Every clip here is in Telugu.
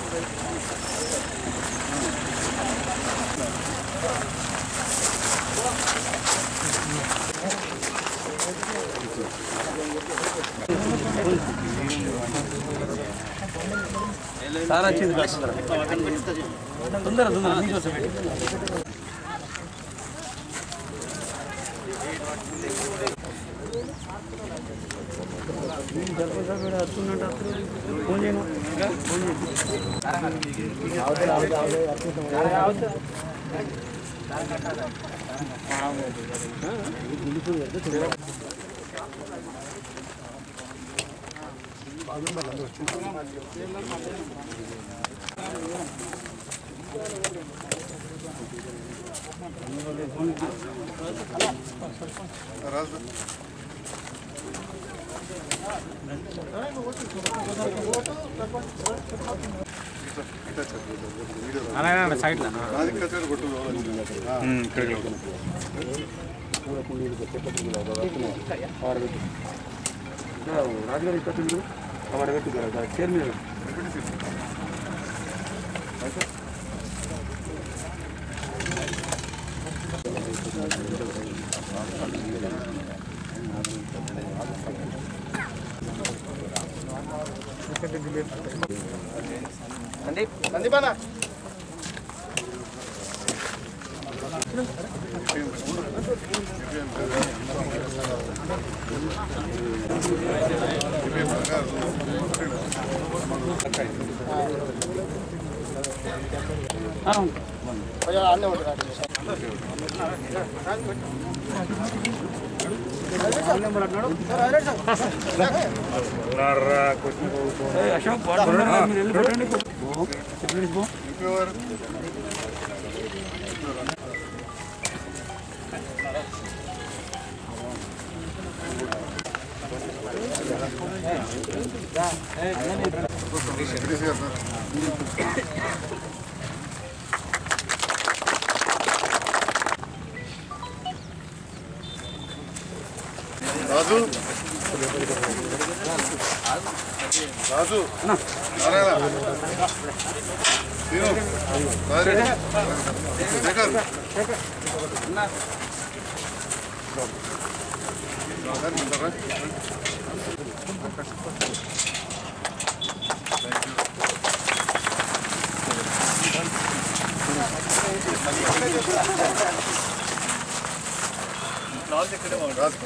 సార్ వచ్చింది తొందర తొందర నీకోసం ఫోన్ చేయను ఫోన్ రాజుగారు ఇక్కడ వాడు పెట్టు చైర్ మీద అశోక్ మీరు వెళ్ళి పెట్టండి పో. చెప్పండి పో. రాజు రాజు నారాయణ తీరు. రాజు. శేఖర్ సార్, ఉంటారా? రాజు.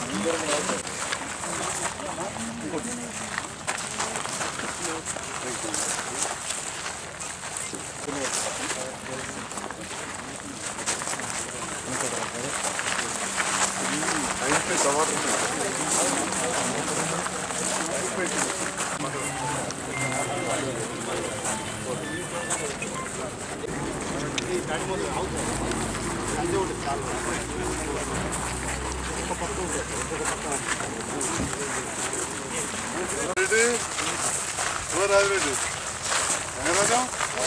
అయిపోయి తర్వాత రెడ్డి ఓ రాజరెడ్డి రంగరాజం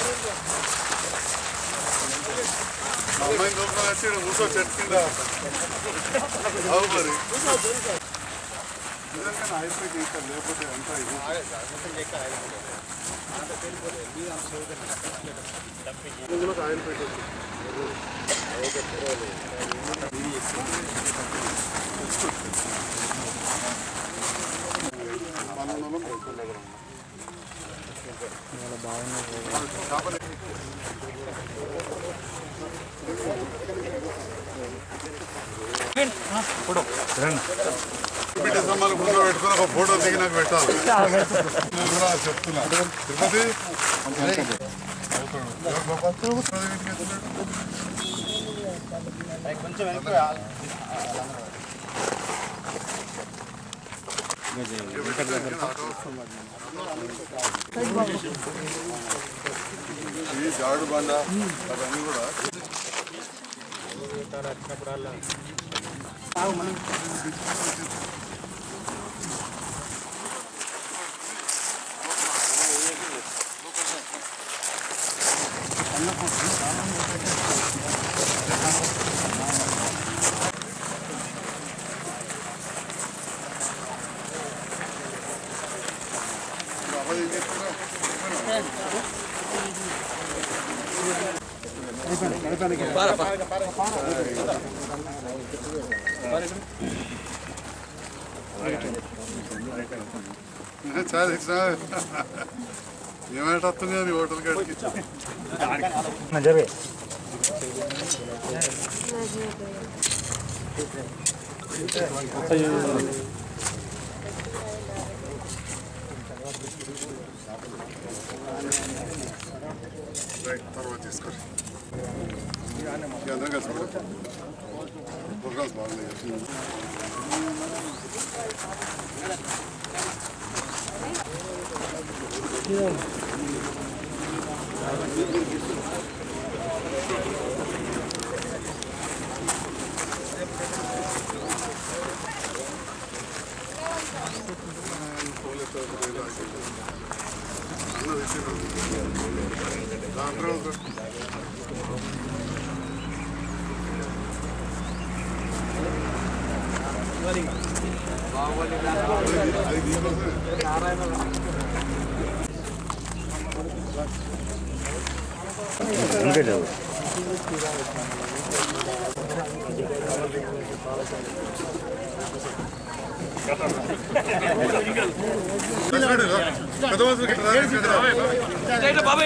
అమ్మాయిని దొంగలు వచ్చి ఈడ కూర్చో చెట్టు కింద అవు మరి నిజంగానే అయిపోయింది ఇంకా లేకపోతే అంతా ఇది ఇందులో ఆయిల్ పెట్టేసి బిడ్డ సమ్మాలు ముందు పెట్టుకుని ఒక ఫోటో దిగి నాకు పెట్టాలి నేను కూడా చెప్తున్నా తిరుపతి ఎవరు గోపాల్? తిరుపతి ఇంటికి వెళ్తున్నాడు? ఈ జాడు బండ అవన్నీ కూడా అబ్బాయి ఏం చేస్తున్నావు? చాలా ఇచ్చిన ఏమైనా వస్తుంది అని హోటల్ కాడికి జరిగే రైట్ తర్వాత తీసుకోండి ఇక అందరం కలిసి ఉంటాం. ప్రోగ్రామ్స్ బాగున్నాయి అన్న తీసి దాంట్లో అది దీనికోసమే అంతే లేదు పెద్ద మనుషులు గిట్ల రా, ఇక్కడ రా.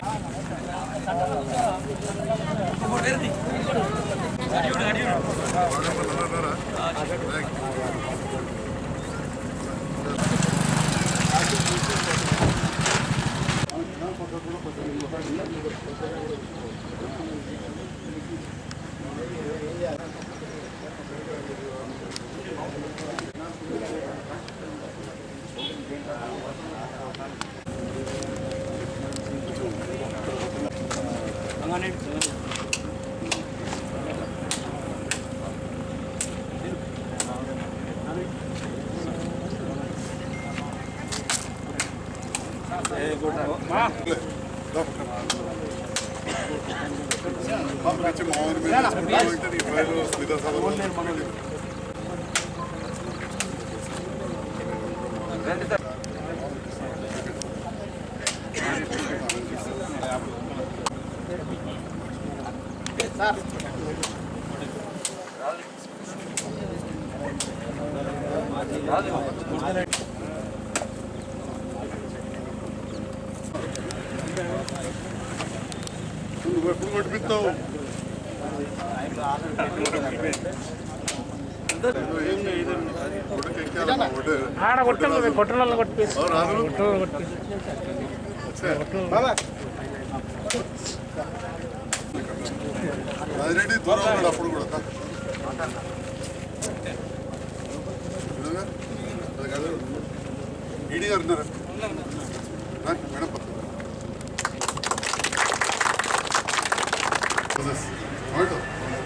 పంపించి మామూలు మీద చేసుకుంటామంటే నీ ఫైలు స్మిత సభలో నువ్వు ఎప్పుడు కొట్టిపిస్తావు ఆడ కొట్టండి కొట్టడం కొట్టి రాదు రాజిరెడ్డి దూరం ఉన్నాడు అప్పుడు కూడా ఈడీ గారు ఉన్నారా రా, మేడం పక్కన. టొమాటో.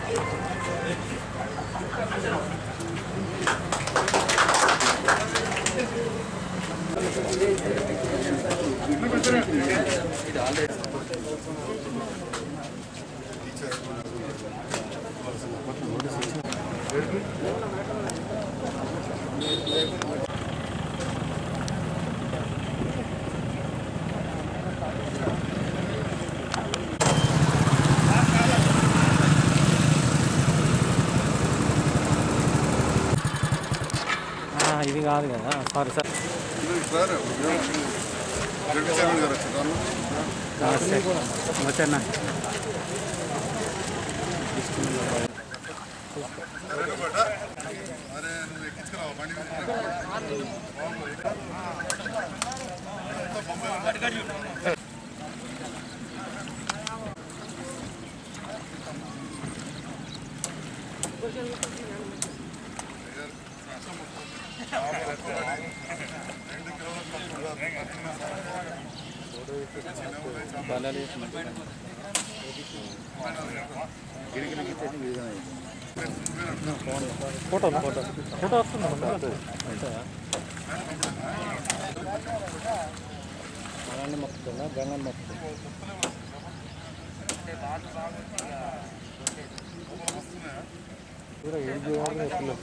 ఇది కాదు కదా sorry sir sir ZP chairman గారు వచ్చారు నమస్తే వచ్చాను అరే నువ్వు ఎక్కించుకురావు బండి మీద. ఫోటో ఫోటో ఫోటో వస్తుంది గంగని మొక్కుతున్నా గంగని మొక్కుతున్నా చూడ ఏం చేయాలి పిల్లలు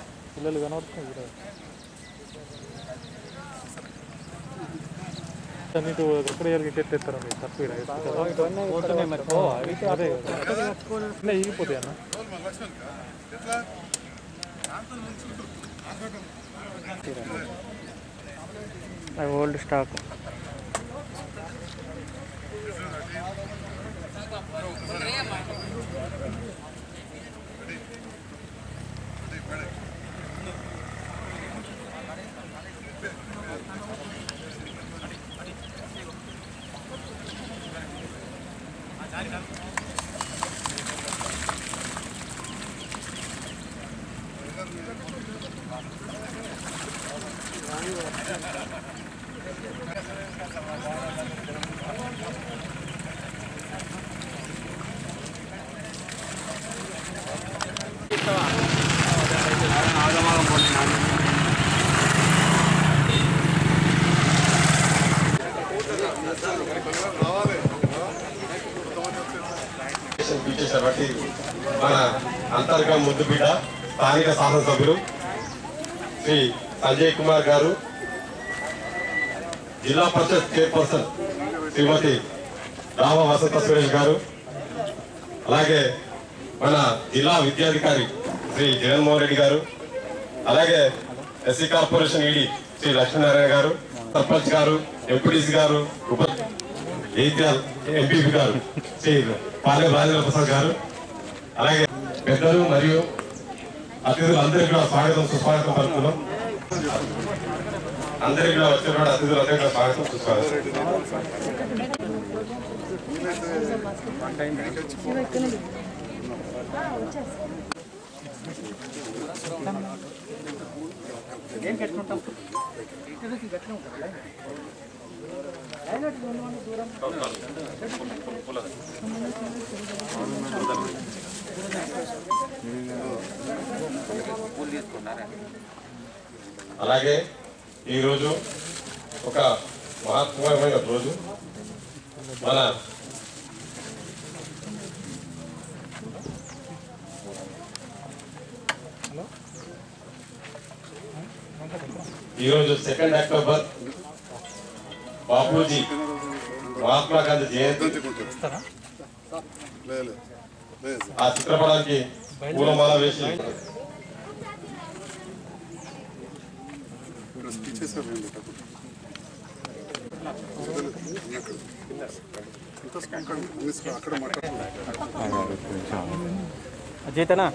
పిల్లలు కనబడుతుంది చూడ నీకు ఒకరి ఇయర్కి ఎత్తేస్తారా మీరు తక్కువ అదే కదా ఇలా ఈగిపోతాయి అన్న ఎట్లా అవి ఓల్డ్ స్టాక్ ఇచ్చేసినటువంటి మన అంతర్గం ముద్దు బిడ్డ స్థానిక శాసనసభ్యులు శ్రీ సంజయ్ కుమార్ గారు జిల్లా పరిషత్ చైర్పర్సన్ శ్రీమతి రామ వసంత సురేష్ గారు అలాగే మన జిల్లా విద్యాధికారి శ్రీ జగన్మోహన్ రెడ్డి గారు అలాగే SC corporation ED Shri Lakshminarayana garu sarpanch గారు ఎంపీడీసీ గారు ఉప జైత్యాల్ ఎంపీపీ గారు శ్రీ పాలెం రాజేంద్ర ప్రసాద్ గారు అలాగే పెద్దలు మరియు అతిథులు అందరికీ కూడా స్వాగతం సుస్వాగతం పలుకుతున్నాం అందరికీ కూడా వచ్చిన అతిథులు అందరికీ కూడా స్వాగతం సుస్వాగతం అలాగే ఈరోజు ఒక మహత్వమైన రోజు మన ఈరోజు సెకండ్ అక్టోబర్ బాపూజీ మహాత్మా గాంధీ జయంతి లేదు లేదు ఆ చిత్రపటానికి పూలమాల వేసి ఇక్కడ స్పీచెస్ అవి ఏంటి అక్కడ? ఇంత స్పీక్ అక్కడ అన్ని స్పీ- అక్కడ మాట్లాడుతున్నారు జీతనా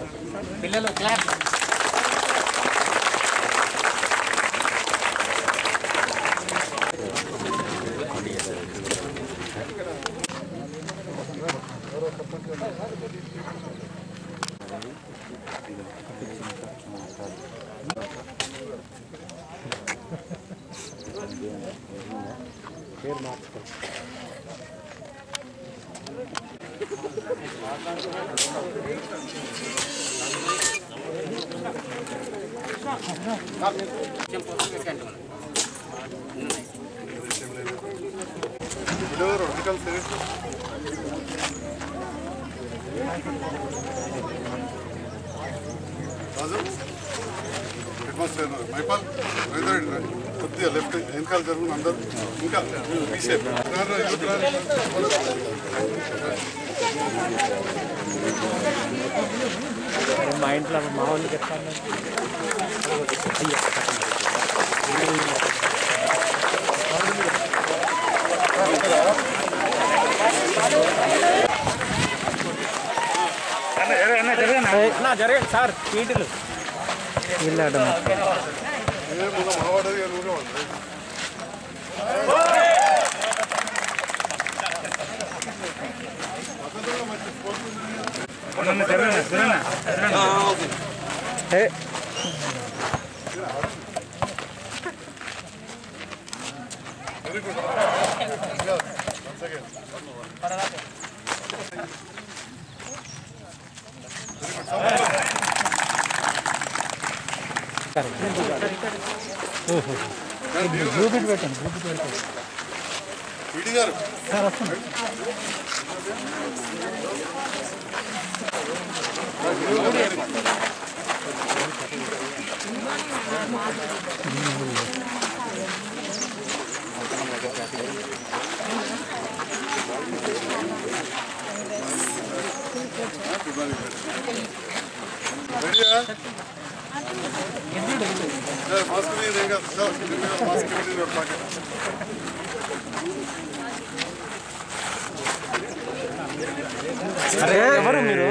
ఎవరు అధికారులు సరే రాజు హెడ్ మాస్టర్ మైపాల్ రైతురెడ్డి రా. కొద్దిగా లెఫ్ట్ వెనకాల జరుగుతుంది అందరు ఇంకా బీ షేప్ రా, రా, ఇటు రా. మా ఇంట్లో మా వాళ్ళకి ఎట్లా జరగండి సార్ సీట్లు వెళ్ళాడు ఏ మొన్న మావాడేది ఊరే ఉంది very good once again group పెట్టండి గ్రూప్ పెట్టండి ఈడీ గారు సార్ వస్తుంది ఏ, మాస్క్ మీద ఏం కాదు సార్, దీని మీద మాస్క్ పెట్టి ఒక ప్యాకెట్. ఎవరు మీరు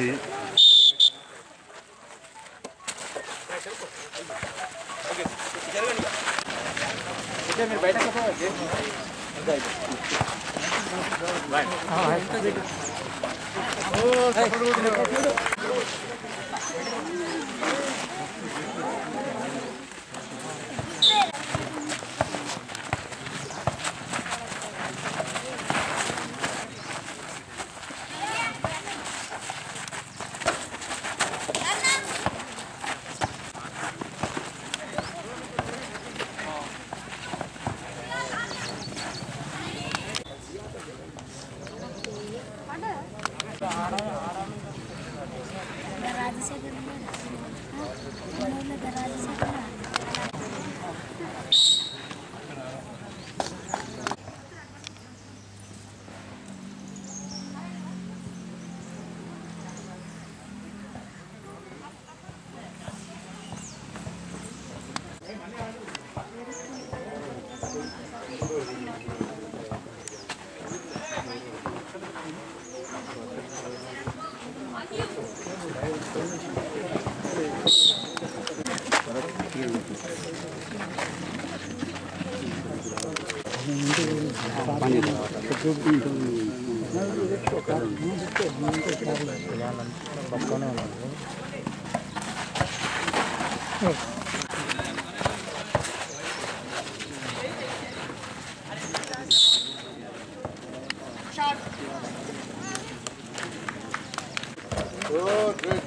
Oh, great.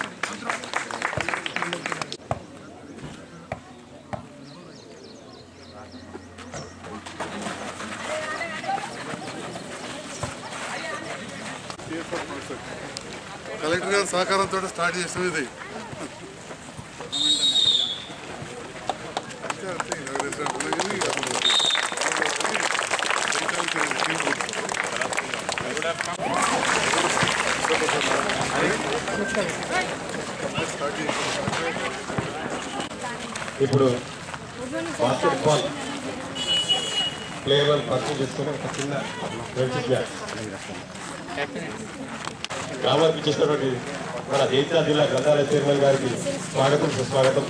కలెక్టర్ గారి సహకారంతో స్టార్ట్ చేసాం ఇది ఇప్పుడు బాస్కెట్ బాల్ ప్లేయర్ పర్చేజ్ చేసుకుని ఒక చిన్న ఫ్రెండ్షిప్ మ్యాచ్ గ్రామానికి ఇచ్చేసినటువంటి మన జైత్యాల జిల్లా గ్రంథాలయ చైర్మన్ గారికి స్వాగతం సుస్వాగతం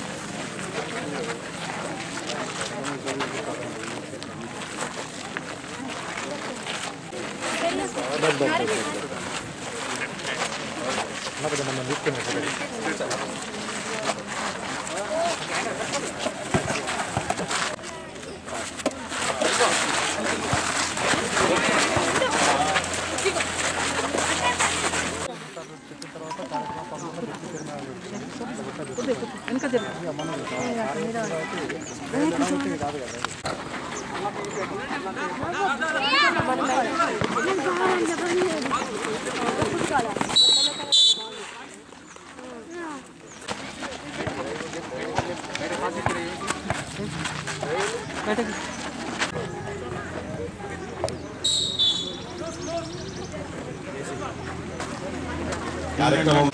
కార్యక్రమం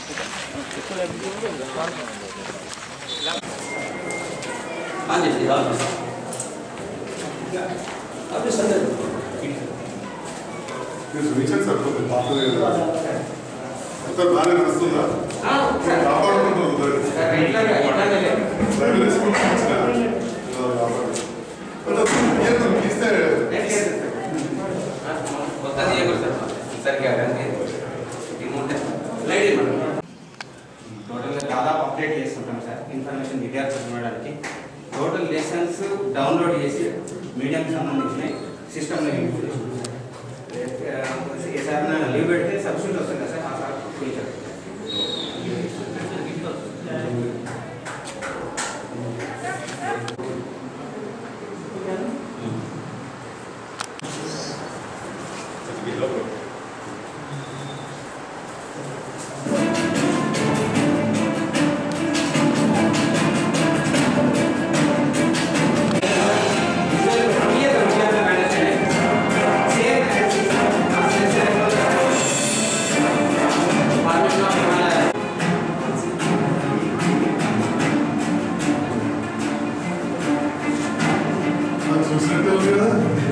మీరు చూపించండి సార్ కొంచెం బాగుంది కదా. మొత్తం బాగానే నడుస్తుందా కాపాడుకుంటుంది ప్రైవేట్ స్కూల్ తీస్తే టోటల్గా దాదాపు అప్డేట్ చేస్తుంటాం సార్ ఇన్ఫర్మేషన్ విద్యార్థులకు ఇవ్వడానికి టోటల్ లెసన్స్ డౌన్లోడ్ చేసి మీడియం సంబంధించిన సిస్టంలో ఇంక్లూడ్ చేస్తున్నాం సార్ ఏ సార్ లీవ్ పెడితే సబ్సిడీ వస్తుంది కదా సార్ ఆ సార్ ఫ్యూచర్ సేమ్ చూసినట్టే ఉంది కదా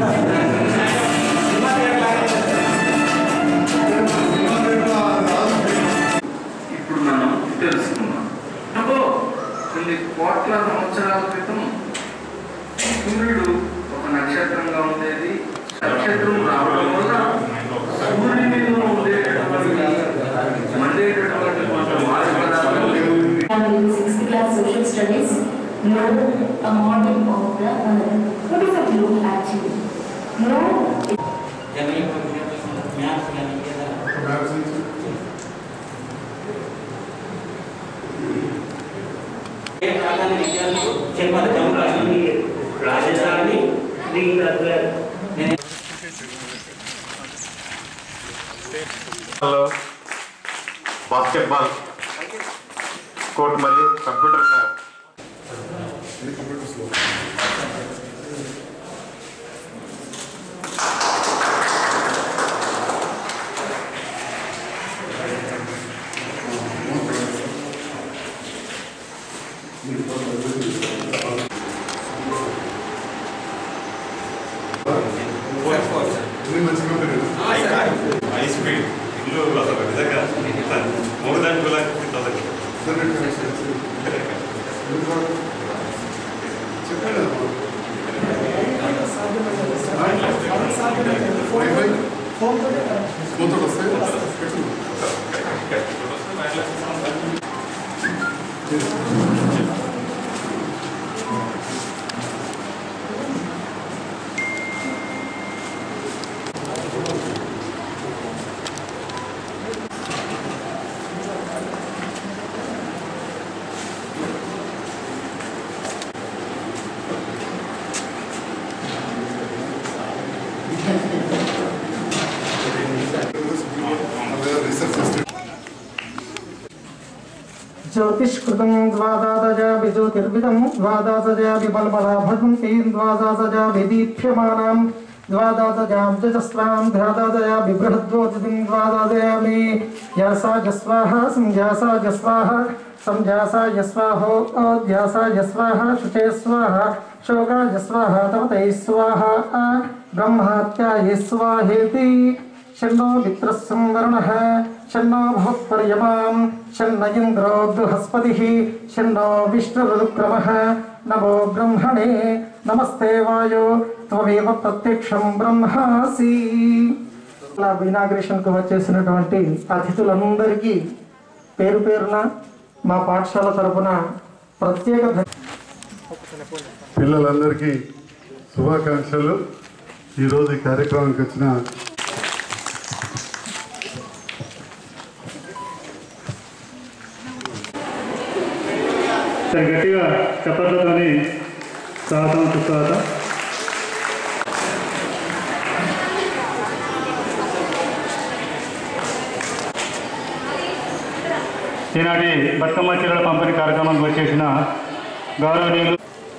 సినిమా పేరులో రాదు. ఇప్పుడు మనం తెలుసుకున్నాం అబ్బో కొన్ని కోట్ల సంవత్సరాల క్రితం సూర్యుడు ఒక నక్షత్రంగా ఉండేది నక్షత్రం రావడం వల్ల సూర్యుని మీద ఉండేటటువంటి మండేటటువంటి కొంత మార్గ పదార్థాలు And in sixth class social studies, know a model of the earth. What is a globe actually? Know general maths కానీ ఏదైనా మ్యాప్స్ నుంచి ఏ ప్రాధాన్య విద్యార్థులు చెప్పాలి జమ్మూ రాజధాని నేను బాస్కెట్బాల్ కోర్ట్ మరియు కంప్యూటర్ ల్యాబ్ ఇది కంప్యూటర్స్ లో ఇది మంచి కంపెనీ హై స్పీడ్ ఇల్లు అసలు నిజంగా మూడు దానికి ఇంటర్నెట్ కనెక్షన్ చెప్పాను వైఫై ఫోన్తో వస్తాయి పెట్టు. రీసెర్చ్ ఇన్స్టిట్యూట్ ज्योतिष्कृतं द्वादातजाभि ज्योतिर्विदं द्वादातजाभि बलबलाभगं तीं द्वादातजाभि दीप्यमानां द्वादातजां जजस्वां ध्यादातजाभि बृहद्वोतिं द्वादातयामि यासा जस्वाहा संजासा जस्वाहा संजासा जस्वाहो ध्यासा जस्वाहा शुचे स्वाहा शोका जस्वाहा तवतैः स्वाहा ब्रह्मात्याये स्वाहेति शन्नो मित्रः संवरुणः शन्नो भवत्पर्यमां शन्न इन्द्रो बृहस्पतिः शन्नो विष्णुरुक्रमः नमो ब्रह्मणे नमస్తే వాయో త్వమేవ ప్రత్యక్షం బ్రహ్మాసి ఇలా ఇనాగ్రేషన్కు వచ్చేసినటువంటి అతిథులందరికీ పేరు పేరున మా పాఠశాల తరపున ప్రత్యేక ధన్య- పిల్లలందరికీ శుభాకాంక్షలు ఈరోజు ఈ కార్యక్రమానికి వచ్చిన గట్టిగా చప్పట్లతోని స్వాగతం సుస్వాగతం ఈనాటి బతుకమ్మ చీరల పంపిణీ కార్యక్రమానికి వచ్చేసిన గౌరవనీయులు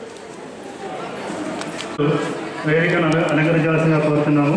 వేదికను అలంకరించాల్సిందిగా కోరుతున్నాము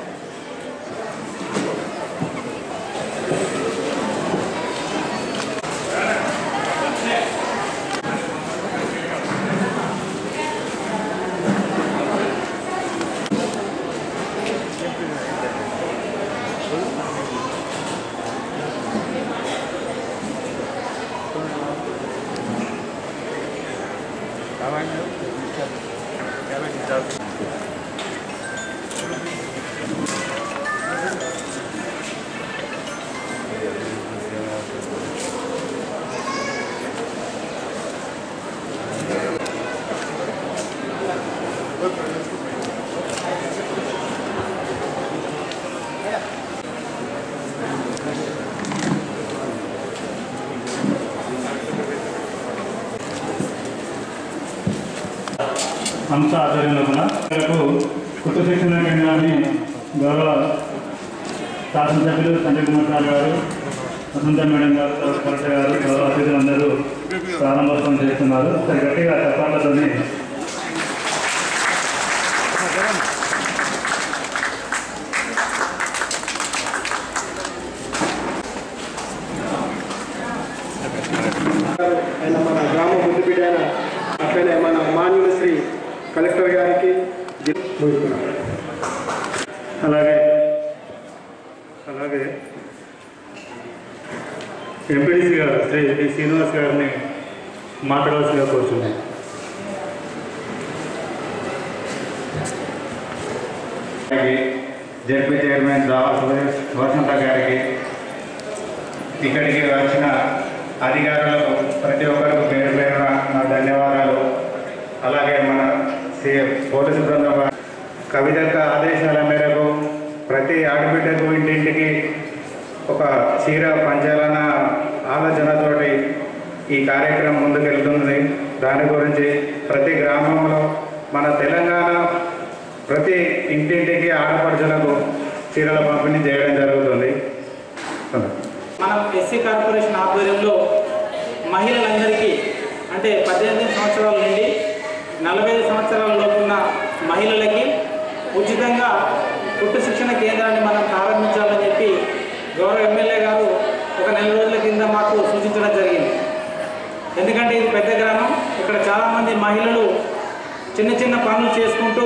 అంశ ఆధ్వర్యంలో కూడా మేరకు కొత్త శిక్షణ కేంద్రాన్ని గౌరవ శాసనసభ్యులు సంజయ్ కుమార్ సార్ గారు వసంత మేడం గారు తర్వాత కలెక్టర్ గారు గౌరవ అతిథులందరూ ప్రారంభోత్సవం చేస్తున్నారు ఒకసారి గట్టిగా చప్పాలతోని ఆయన మన గ్రామ ముద్దుబిడ్డ అయిన అక్కడే మన మాన్యుల శ్రీ కలెక్టర్ గారికి అలాగే అలాగే ఎంపీడీసీ గారు శ్రీ డి శ్రీనివాస్ గారిని మాట్లాడాల్సిందిగా కోరుచున్నాను జడ్పీ చైర్మన్ దావా వసంత గారికి ఇక్కడికి వచ్చిన అధికారులకు ప్రతి ఒక్కరికి పేరు పేరున నా ధన్యవాదాలు అలాగే మన సీఎం పోలీసు బృందం వారి కవితక్క ఆదేశాల మేరకు ప్రతి ఆడబిడ్డకు ఇంటింటికి ఒక చీర పంచాలన్న ఆలోచనతోటి ఈ కార్యక్రమం ముందుకెళ్తుంది దాని గురించి ప్రతి గ్రామంలో మన తెలంగాణ ప్రతి ఇంటింటికి ఆడపడుచులకు చీరల పంపిణీ చేయడం జరుగుతుంది మనం ఎస్సీ కార్పొరేషన్ ఆధ్వర్యంలో మహిళలందరికీ అంటే పద్దెనిమిది సంవత్సరాల నుండి నలభై ఐదు సంవత్సరాల లోపున్న మహిళలకి ఉచితంగా కుట్టు శిక్షణ కేంద్రాన్ని మనం ప్రారంభించాలని చెప్పి గౌరవ ఎమ్మెల్యే గారు ఒక నెల రోజుల కింద మాకు సూచించడం జరిగింది ఎందుకంటే ఇది పెద్ద గ్రామం ఇక్కడ చాలామంది మహిళలు చిన్న చిన్న పనులు చేసుకుంటూ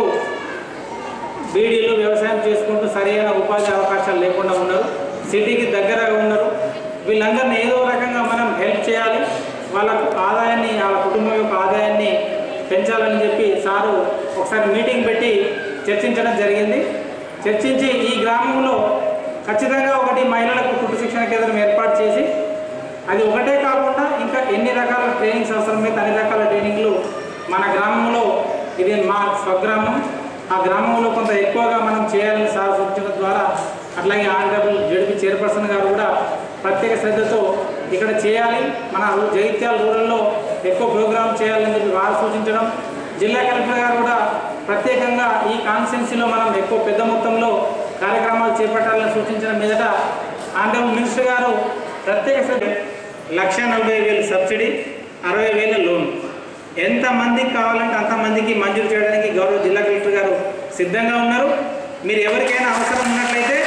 బీడీలు వ్యవసాయం చేసుకుంటూ సరైన ఉపాధి అవకాశాలు లేకుండా ఉన్నారు సిటీకి దగ్గరగా ఉన్నారు వీళ్ళందరినీ ఏదో రకంగా మనం హెల్ప్ చేయాలి వాళ్ళ ఆదాయాన్ని వాళ్ళ కుటుంబం యొక్క ఆదాయాన్ని పెంచాలని చెప్పి సారు ఒకసారి మీటింగ్ పెట్టి చర్చించడం జరిగింది చర్చించి ఈ గ్రామంలో ఖచ్చితంగా ఒకటి మహిళలకు కుటుంబ శిక్షణ కేంద్రం ఏర్పాటు చేసి అది ఒకటే కాకుండా ఇంకా ఎన్ని రకాల ట్రైనింగ్స్ అవసరమైతే అన్ని రకాల ట్రైనింగ్లు మన గ్రామంలో ఇది మా స్వగ్రామం ఆ గ్రామంలో కొంత ఎక్కువగా మనం చేయాలని సార్ సూచించడం ద్వారా అట్లాగే ఆనరబుల్ జడిపి చైర్పర్సన్ గారు కూడా ప్రత్యేక శ్రద్ధతో ఇక్కడ చేయాలి మన జగిత్యాల రూరల్లో ఎక్కువ ప్రోగ్రామ్ చేయాలని చెప్పి వారు సూచించడం జిల్లా కలెక్టర్ గారు కూడా ప్రత్యేకంగా ఈ కాన్స్టిట్యున్సీలో మనం ఎక్కువ పెద్ద మొత్తంలో కార్యక్రమాలు చేపట్టాలని సూచించడం మీదట ఆనరబుల్ మినిస్టర్ గారు ప్రత్యేక శ్రద్ధ లక్ష నలభై వేలు సబ్సిడీ అరవై వేల లోన్ ఎంతమందికి కావాలంటే అంతమందికి మంజూరు చేయడానికి గౌరవ జిల్లా కలెక్టర్ గారు సిద్ధంగా ఉన్నారు మీరు ఎవరికైనా అవసరం ఉన్నట్లయితే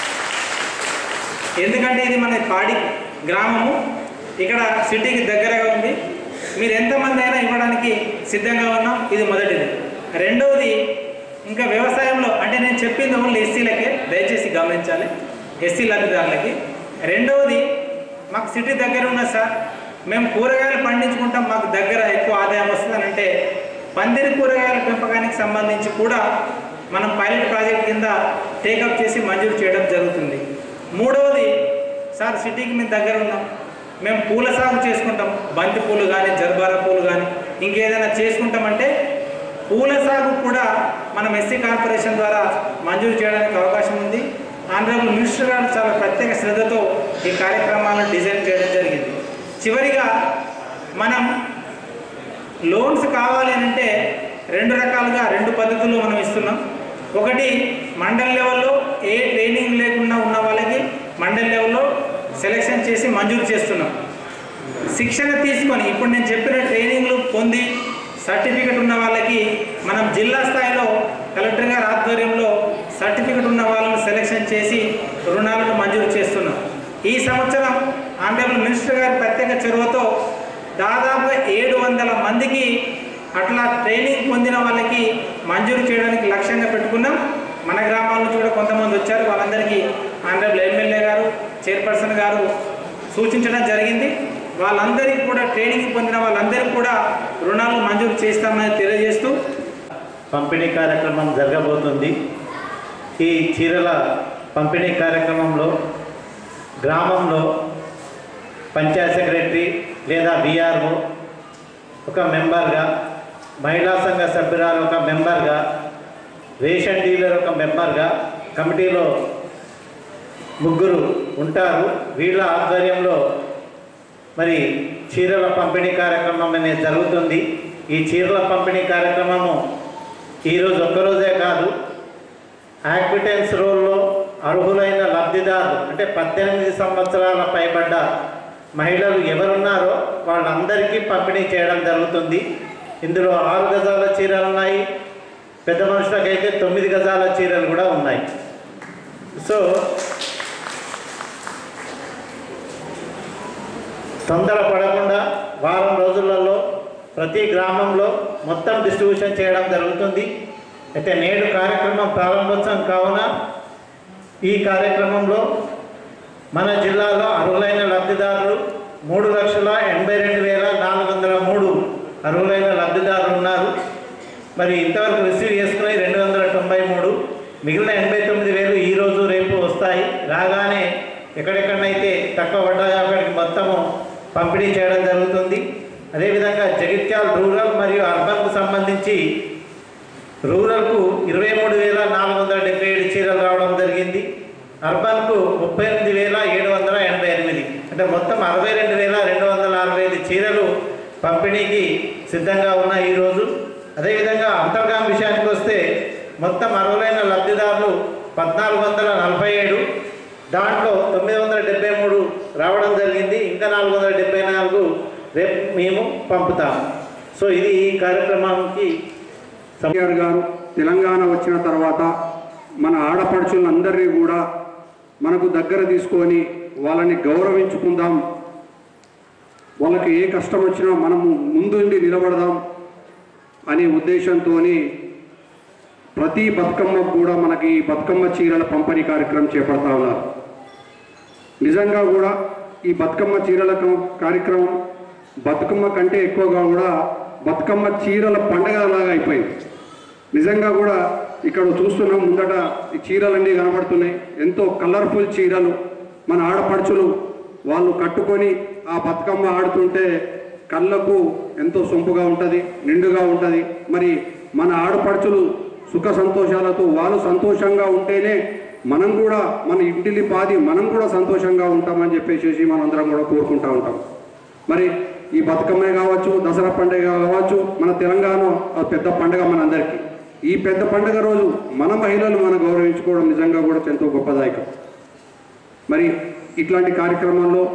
ఎందుకంటే ఇది మన పాడి గ్రామము ఇక్కడ సిటీకి దగ్గరగా ఉంది మీరు ఎంతమంది అయినా ఇవ్వడానికి సిద్ధంగా ఉన్నాం ఇది మొదటిది రెండవది ఇంకా వ్యవసాయంలో అంటే నేను చెప్పింది ఓన్లీ ఎస్సీలకే దయచేసి గమనించాలి ఎస్సీ లబ్ధిదారులకి రెండవది మాకు సిటీ దగ్గర ఉన్న సార్ మేము కూరగాయలు పండించుకుంటాం మాకు దగ్గర ఎక్కువ ఆదాయం వస్తుందని అంటే పందిరి కూరగాయల పెంపకానికి సంబంధించి కూడా మనం పైలట్ ప్రాజెక్ట్ కింద టేకప్ చేసి మంజూరు చేయడం జరుగుతుంది మూడవది సార్ సిటీకి మేము దగ్గర ఉన్నాం మేము పూల సాగు చేసుకుంటాం బంతి పూలు కానీ జర్బారా పూలు కానీ ఇంకేదైనా చేసుకుంటామంటే పూల సాగు కూడా మనం ఎస్సీ కార్పొరేషన్ ద్వారా మంజూరు చేయడానికి అవకాశం ఉంది ఆనరబుల్ మినిస్టర్ గారు చాలా ప్రత్యేక శ్రద్ధతో ఈ కార్యక్రమాలను డిజైన్ చేయడం జరిగింది చివరిగా మనం లోన్స్ కావాలి అని అంటే రెండు రకాలుగా రెండు పద్ధతుల్లో మనం ఇస్తున్నాం ఒకటి మండల్ లెవెల్లో ఏ ట్రైనింగ్ లేకుండా ఉన్న వాళ్ళకి మండల్ లెవెల్లో సెలెక్షన్ చేసి మంజూరు చేస్తున్నాం శిక్షణ తీసుకొని ఇప్పుడు నేను చెప్పిన ట్రైనింగ్లు పొంది సర్టిఫికెట్ ఉన్న వాళ్ళకి మనం జిల్లా స్థాయిలో కలెక్టర్ గారి ఆధ్వర్యంలో సర్టిఫికెట్ ఉన్న వాళ్ళని సెలెక్షన్ చేసి రుణాలను మంజూరు చేస్తున్నాం ఈ సంవత్సరం ఆనరబుల్ మినిస్టర్ గారి ప్రత్యేక చొరవతో దాదాపుగా ఏడు వందల మందికి అట్లా ట్రైనింగ్ పొందిన వాళ్ళకి మంజూరు చేయడానికి లక్ష్యంగా పెట్టుకున్నాం మన గ్రామాల నుంచి కూడా కొంతమంది వచ్చారు వాళ్ళందరికీ ఆనరబుల్ ఎమ్మెల్యే గారు చైర్పర్సన్ గారు సూచించడం జరిగింది వాళ్ళందరికీ కూడా ట్రైనింగ్ పొందిన వాళ్ళందరికీ కూడా రుణాలు మంజూరు చేస్తామని తెలియజేస్తూ పంపిణీ కార్యక్రమం జరగబోతుంది ఈ చీరల పంపిణీ కార్యక్రమంలో గ్రామంలో పంచాయత్ సెక్రటరీ లేదా బీఆర్ఓ ఒక మెంబర్గా మహిళా సంఘ సభ్యురాలు ఒక మెంబర్గా రేషన్ డీలర్ ఒక మెంబర్గా కమిటీలో ముగ్గురు ఉంటారు వీళ్ళ ఆధ్వర్యంలో మరి చీరల పంపిణీ కార్యక్రమం అనేది జరుగుతుంది ఈ చీరల పంపిణీ కార్యక్రమము ఈరోజు ఒక్కరోజే కాదు యాక్విటెన్స్ రోల్లో అర్హులైన లబ్ధిదారులు అంటే పద్దెనిమిది సంవత్సరాల పైబడ్డ మహిళలు ఎవరున్నారో వాళ్ళందరికీ పంపిణీ చేయడం జరుగుతుంది ఇందులో ఆరు గజాల చీరలు ఉన్నాయి పెద్ద మనుషులకైతే తొమ్మిది గజాల చీరలు కూడా ఉన్నాయి సో తొందర పడకుండా వారం రోజులలో ప్రతి గ్రామంలో మొత్తం డిస్ట్రిబ్యూషన్ చేయడం జరుగుతుంది అయితే నేడు కార్యక్రమం ప్రారంభోత్సవం కావున ఈ కార్యక్రమంలో మన జిల్లాలో అర్హులైన లబ్ధిదారులు మూడు లక్షల ఎనభై రెండు వేల నాలుగు వందల మూడు అర్హులైన లబ్ధిదారులు ఉన్నారు మరి ఇంతవరకు రిసీవ్ చేసుకుని రెండు వందల తొంభై మూడు మిగిలిన ఎనభై తొమ్మిది వేలు ఈరోజు రేపు వస్తాయి రాగానే ఎక్కడెక్కడనైతే తక్కువ పడ్డాయో అక్కడికి మొత్తము పంపిణీ చేయడం జరుగుతుంది అదేవిధంగా జగిత్యాల రూరల్ మరియు అర్బన్కు సంబంధించి రూరల్కు ఇరవై మూడు వేల నాలుగు వందల డెబ్బై ఏడు చీరలు రావడం జరిగింది అర్బన్కు ముప్పై ఎనిమిది వేల ఏడు వందల ఎనభై ఎనిమిది అంటే మొత్తం అరవై రెండు వేల రెండు వందల అరవై ఐదు చీరలు పంపిణీకి సిద్ధంగా ఉన్నాయి ఈరోజు అదేవిధంగా అంతర్గాం విషయానికి వస్తే మొత్తం అర్హులైన లబ్ధిదారులు పద్నాలుగు వందల నలభై ఏడు దాంట్లో తొమ్మిది వందల డెబ్బై మూడు రావడం జరిగింది ఇంకా నాలుగు వందల డెబ్బై నాలుగు రేపు మేము పంపుతాము సో ఇది ఈ కార్యక్రమానికి కేసీఆర్ గారు తెలంగాణ వచ్చిన తర్వాత మన ఆడపడుచులందరినీ కూడా మనకు దగ్గర తీసుకొని వాళ్ళని గౌరవించుకుందాం వాళ్ళకి ఏ కష్టం వచ్చినా మనము ముందుండి నిలబడదాం అనే ఉద్దేశంతో ప్రతి బతుకమ్మకు కూడా మనకి ఈ బతుకమ్మ చీరల పంపిణీ కార్యక్రమం చేపడతా ఉన్నారు నిజంగా కూడా ఈ బతుకమ్మ చీరల కం- కార్యక్రమం బతుకమ్మ కంటే ఎక్కువగా కూడా బతుకమ్మ చీరల పండగ లాగా అయిపోయింది నిజంగా కూడా ఇక్కడ చూస్తున్నాం ముందట ఈ చీరలన్నీ కనబడుతున్నాయి ఎంతో కలర్ఫుల్ చీరలు మన ఆడపడుచులు వాళ్ళు కట్టుకొని ఆ బతుకమ్మ ఆడుతుంటే కళ్ళకు ఎంతో సొంపుగా ఉంటుంది నిండుగా ఉంటుంది మరి మన ఆడపడుచులు సుఖ సంతోషాలతో వాళ్ళు సంతోషంగా ఉంటేనే మనం కూడా మన ఇంటిని పాది మనం కూడా సంతోషంగా ఉంటామని చెప్పేసి మనం అందరం కూడా కోరుకుంటా ఉంటాం మరి ఈ బతుకమ్మే కావచ్చు దసరా పండుగ కావచ్చు మన తెలంగాణ అది పెద్ద పండుగ మనందరికీ ఈ పెద్ద పండుగ రోజు మన మహిళలు మనం గౌరవించుకోవడం నిజంగా కూడా ఎంతో గొప్పదాయకం మరి ఇట్లాంటి కార్యక్రమంలో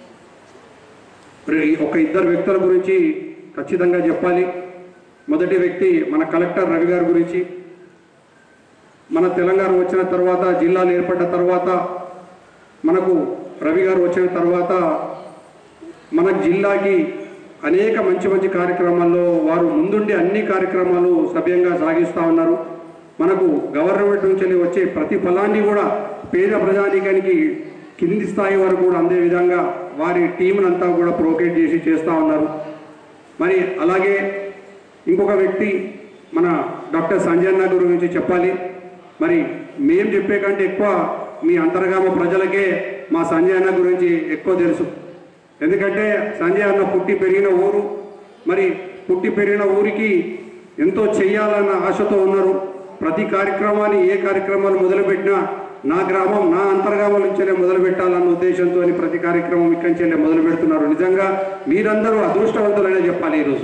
మరి ఒక ఇద్దరు వ్యక్తుల గురించి ఖచ్చితంగా చెప్పాలి మొదటి వ్యక్తి మన కలెక్టర్ రవి గారి గురించి మన తెలంగాణ వచ్చిన తర్వాత జిల్లాలు ఏర్పడ్డ తర్వాత మనకు రవి గారు వచ్చిన తర్వాత మన జిల్లాకి అనేక మంచి మంచి కార్యక్రమాల్లో వారు ముందుండి అన్ని కార్యక్రమాలు సభ్యంగా సాగిస్తూ ఉన్నారు మనకు గవర్నమెంట్ నుంచి వెళ్ళి వచ్చే ప్రతి ఫలాన్ని కూడా పేద ప్రజానీకానికి కింది స్థాయి వరకు కూడా అందే విధంగా వారి టీంనంతా కూడా ప్రోకేట్ చేసి చేస్తూ ఉన్నారు మరి అలాగే ఇంకొక వ్యక్తి మన డాక్టర్ సంజయ్ అన్న గురించి చెప్పాలి మరి మేం చెప్పే కంటే ఎక్కువ మీ అంతర్గామ ప్రజలకే మా సంజయ్ అన్న గురించి ఎక్కువ తెలుసు ఎందుకంటే సంజయ్ అన్న పుట్టి పెరిగిన ఊరు మరి పుట్టి పెరిగిన ఊరికి ఎంతో చెయ్యాలన్న ఆశతో ఉన్నారు ప్రతి కార్యక్రమాన్ని ఏ కార్యక్రమాలు మొదలుపెట్టినా నా గ్రామం నా అంతర్గామం నుంచే మొదలు పెట్టాలన్న ఉద్దేశంతో ప్రతి కార్యక్రమం ఇక్కడి నుంచే మొదలు పెడుతున్నారు నిజంగా మీరందరూ అదృష్టవంతులనే చెప్పాలి ఈరోజు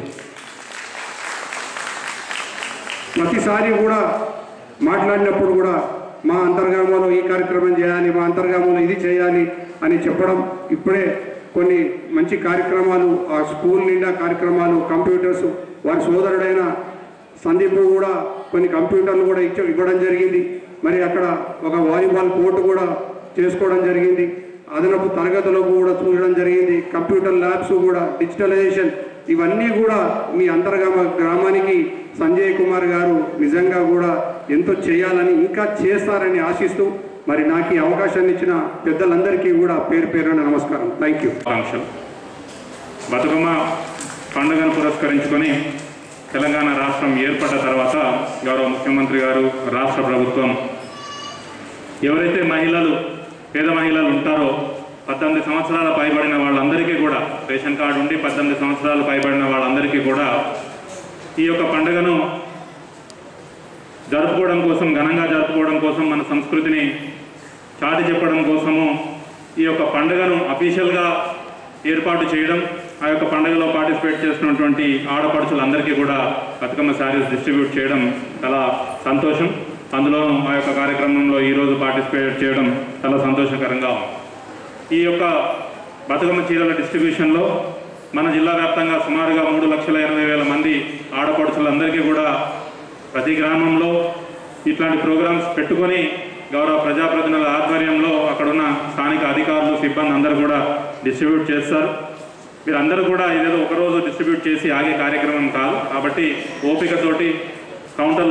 ప్రతిసారి కూడా మాట్లాడినప్పుడు కూడా మా అంతర్గామంలో ఈ కార్యక్రమం చేయాలి మా అంతర్గామంలో ఇది చేయాలి అని చెప్పడం ఇప్పుడే కొన్ని మంచి కార్యక్రమాలు ఆ స్కూల్ నిండా కార్యక్రమాలు కంప్యూటర్స్ వారి సోదరుడైన సందీప్ కూడా కొన్ని కంప్యూటర్లు కూడా ఇచ్చ ఇవ్వడం జరిగింది మరి అక్కడ ఒక వాలీబాల్ కోర్టు కూడా చేసుకోవడం జరిగింది అదనపు తరగతులకు కూడా చూడడం జరిగింది కంప్యూటర్ ల్యాబ్స్ కూడా డిజిటలైజేషన్ ఇవన్నీ కూడా మీ అంతర్గామ గ్రామానికి సంజయ్ కుమార్ గారు నిజంగా కూడా ఎంతో చేయాలని ఇంకా చేస్తారని ఆశిస్తూ మరి నాకు ఈ అవకాశాన్ని ఇచ్చిన పెద్దలందరికీ కూడా పేరు పేరున నమస్కారం థ్యాంక్ యూ ఆకాంక్షలు బతుకమ్మ పండుగను పురస్కరించుకొని తెలంగాణ రాష్ట్రం ఏర్పడ్డ తర్వాత గౌరవ ముఖ్యమంత్రి గారు రాష్ట్ర ప్రభుత్వం ఎవరైతే మహిళలు పేద మహిళలు ఉంటారో పద్దెనిమిది సంవత్సరాల పైబడిన వాళ్ళందరికీ కూడా రేషన్ కార్డు ఉండి పద్దెనిమిది సంవత్సరాలు పైబడిన వాళ్ళందరికీ కూడా ఈ యొక్క పండుగను జరుపుకోవడం కోసం ఘనంగా జరుపుకోవడం కోసం మన సంస్కృతిని చాటి చెప్పడం కోసము ఈ యొక్క పండుగను అఫీషియల్గా ఏర్పాటు చేయడం ఆ యొక్క పండుగలో పార్టిసిపేట్ చేస్తున్నటువంటి ఆడపడుచులందరికీ కూడా బతుకమ్మ శారీస్ డిస్ట్రిబ్యూట్ చేయడం చాలా సంతోషం అందులో ఆ యొక్క కార్యక్రమంలో ఈరోజు పార్టిసిపేట్ చేయడం చాలా సంతోషకరంగా ఉంది ఈ యొక్క బతుకమ్మ చీరల డిస్ట్రిబ్యూషన్లో మన జిల్లా వ్యాప్తంగా సుమారుగా మూడు లక్షల ఎనభై వేల మంది ఆడపడుచులందరికీ కూడా ప్రతి గ్రామంలో ఇట్లాంటి ప్రోగ్రామ్స్ పెట్టుకొని గౌరవ ప్రజాప్రతినిధుల ఆధ్వర్యంలో అక్కడున్న స్థానిక అధికారులు సిబ్బంది అందరూ కూడా డిస్ట్రిబ్యూట్ చేస్తారు మీరందరూ కూడా ఇదేదో ఒకరోజు డిస్ట్రిబ్యూట్ చేసి ఆగే కార్యక్రమం కాదు కాబట్టి ఓపికతోటి కౌంటర్లు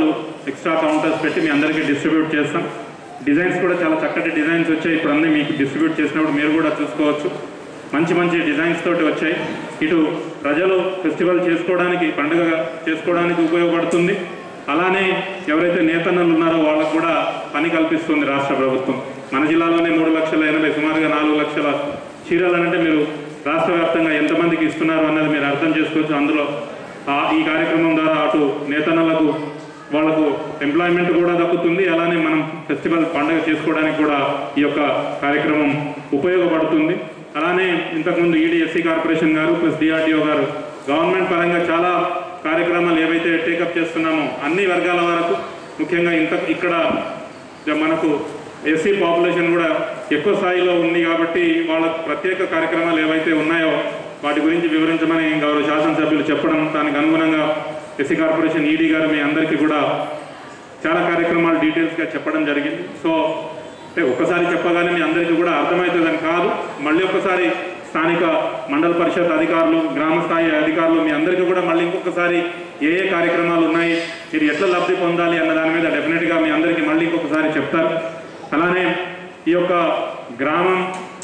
ఎక్స్ట్రా కౌంటర్స్ పెట్టి మీ అందరికీ డిస్ట్రిబ్యూట్ చేస్తాం డిజైన్స్ కూడా చాలా చక్కటి డిజైన్స్ వచ్చాయి ఇప్పుడు అన్నీ మీకు డిస్ట్రిబ్యూట్ చేసినప్పుడు మీరు కూడా చూసుకోవచ్చు మంచి మంచి డిజైన్స్ తోటి వచ్చాయి ఇటు ప్రజలు ఫెస్టివల్ చేసుకోవడానికి పండుగ చేసుకోవడానికి ఉపయోగపడుతుంది అలానే ఎవరైతే నేతన్నలు ఉన్నారో వాళ్ళకు కూడా పని కల్పిస్తుంది రాష్ట్ర ప్రభుత్వం మన జిల్లాలోనే మూడు లక్షల ఎనభై సుమారుగా నాలుగు లక్షల చీరలు అంటే మీరు రాష్ట్ర వ్యాప్తంగా ఎంతమందికి ఇస్తున్నారు అన్నది మీరు అర్థం చేసుకోవచ్చు అందులో ఆ ఈ కార్యక్రమం ద్వారా అటు నేతన్నలకు వాళ్ళకు ఎంప్లాయ్మెంట్ కూడా దక్కుతుంది అలానే మనం ఫెస్టివల్ పండుగ చేసుకోవడానికి కూడా ఈ యొక్క కార్యక్రమం ఉపయోగపడుతుంది అలానే ఇంతకుముందు ED SC corporation garu plus DRDO garu government పరంగా చాలా కార్యక్రమాలు ఏవైతే టేకప్ చేస్తున్నామో అన్ని వర్గాల వరకు ముఖ్యంగా ఇంత ఇక్కడ మనకు ఎస్సీ పాపులేషన్ కూడా ఎక్కువ స్థాయిలో ఉంది కాబట్టి వాళ్ళ ప్రత్యేక కార్యక్రమాలు ఏవైతే ఉన్నాయో వాటి గురించి వివరించమని గౌరవ శాసనసభ్యులు చెప్పడం దానికి అనుగుణంగా ఎస్సీ కార్పొరేషన్ ఈడీ గారు మీ అందరికీ కూడా చాలా కార్యక్రమాలు డీటెయిల్స్గా చెప్పడం జరిగింది సో అంటే ఒక్కసారి చెప్పగానే మీ అందరికీ కూడా అర్థమవుతుందని కాదు మళ్ళీ ఒక్కసారి స్థానిక మండల పరిషత్ అధికారులు గ్రామ స్థాయి అధికారులు మీ అందరికీ కూడా మళ్ళీ ఇంకొకసారి ఏ ఏ కార్యక్రమాలు ఉన్నాయి మీరు ఎట్లా లబ్ధి పొందాలి అన్న దాని మీద డెఫినెట్గా మీ అందరికీ మళ్ళీ ఇంకొకసారి చెప్తారు అలానే ఈ యొక్క గ్రామం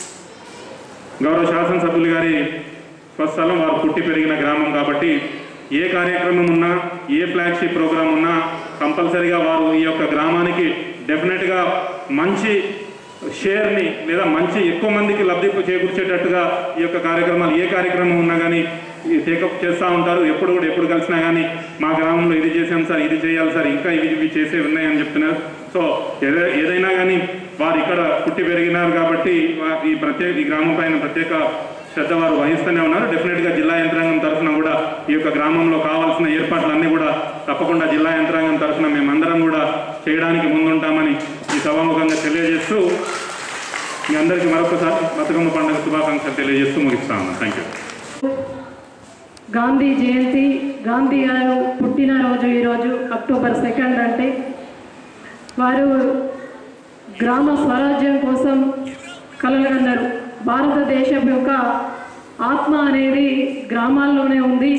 గౌరవ శాసనసభ్యులు గారి స్వస్థలం వారు పుట్టి పెరిగిన గ్రామం కాబట్టి ఏ కార్యక్రమం ఉన్నా ఏ ఫ్లాగ్షిప్ ప్రోగ్రామ్ ఉన్నా కంపల్సరీగా వారు ఈ యొక్క గ్రామానికి డెఫినెట్గా మంచి షేర్ని లేదా మంచి ఎక్కువ మందికి లబ్ధి చేకూర్చేటట్టుగా ఈ యొక్క కార్యక్రమాలు ఏ కార్యక్రమం ఉన్నా కానీ టేకప్ చేస్తూ ఉంటారు ఎప్పుడు కూడా ఎప్పుడు కలిసినా కానీ మా గ్రామంలో ఇది చేసాం సార్ ఇది చేయాలి సార్ ఇంకా ఇవి ఇవి చేసే ఉన్నాయని చెప్తున్నారు సో ఏదై- ఏదైనా కానీ వారు ఇక్కడ పుట్టి పెరిగినారు కాబట్టి వా- ఈ ప్రత్యేక ఈ గ్రామం పైన ప్రత్యేక శ్రద్ధ వారు వహిస్తూనే ఉన్నారు డెఫినెట్గా జిల్లా యంత్రాంగం తరఫున కూడా ఈ యొక్క గ్రామంలో కావాల్సిన ఏర్పాట్లన్నీ కూడా తప్పకుండా జిల్లా యంత్రాంగం తరఫున మేమందరం కూడా చేయడానికి ముందుంటామని ఈ సభాముఖంగా తెలియజేస్తూ మీ అందరికీ మరొకసారి బతుకమ్మ పండుగ శుభాకాంక్షలు తెలియజేస్తూ ముగిస్తాను థ్యాంక్ యూ గాంధీ జయంతి గాంధీ గారు పుట్టినరోజు ఈరోజు అక్టోబర్ సెకండ్ అంటే వారు గ్రామ స్వరాజ్యం కోసం కలలుగన్నారు భారతదేశం యొక్క ఆత్మ అనేది గ్రామాల్లోనే ఉంది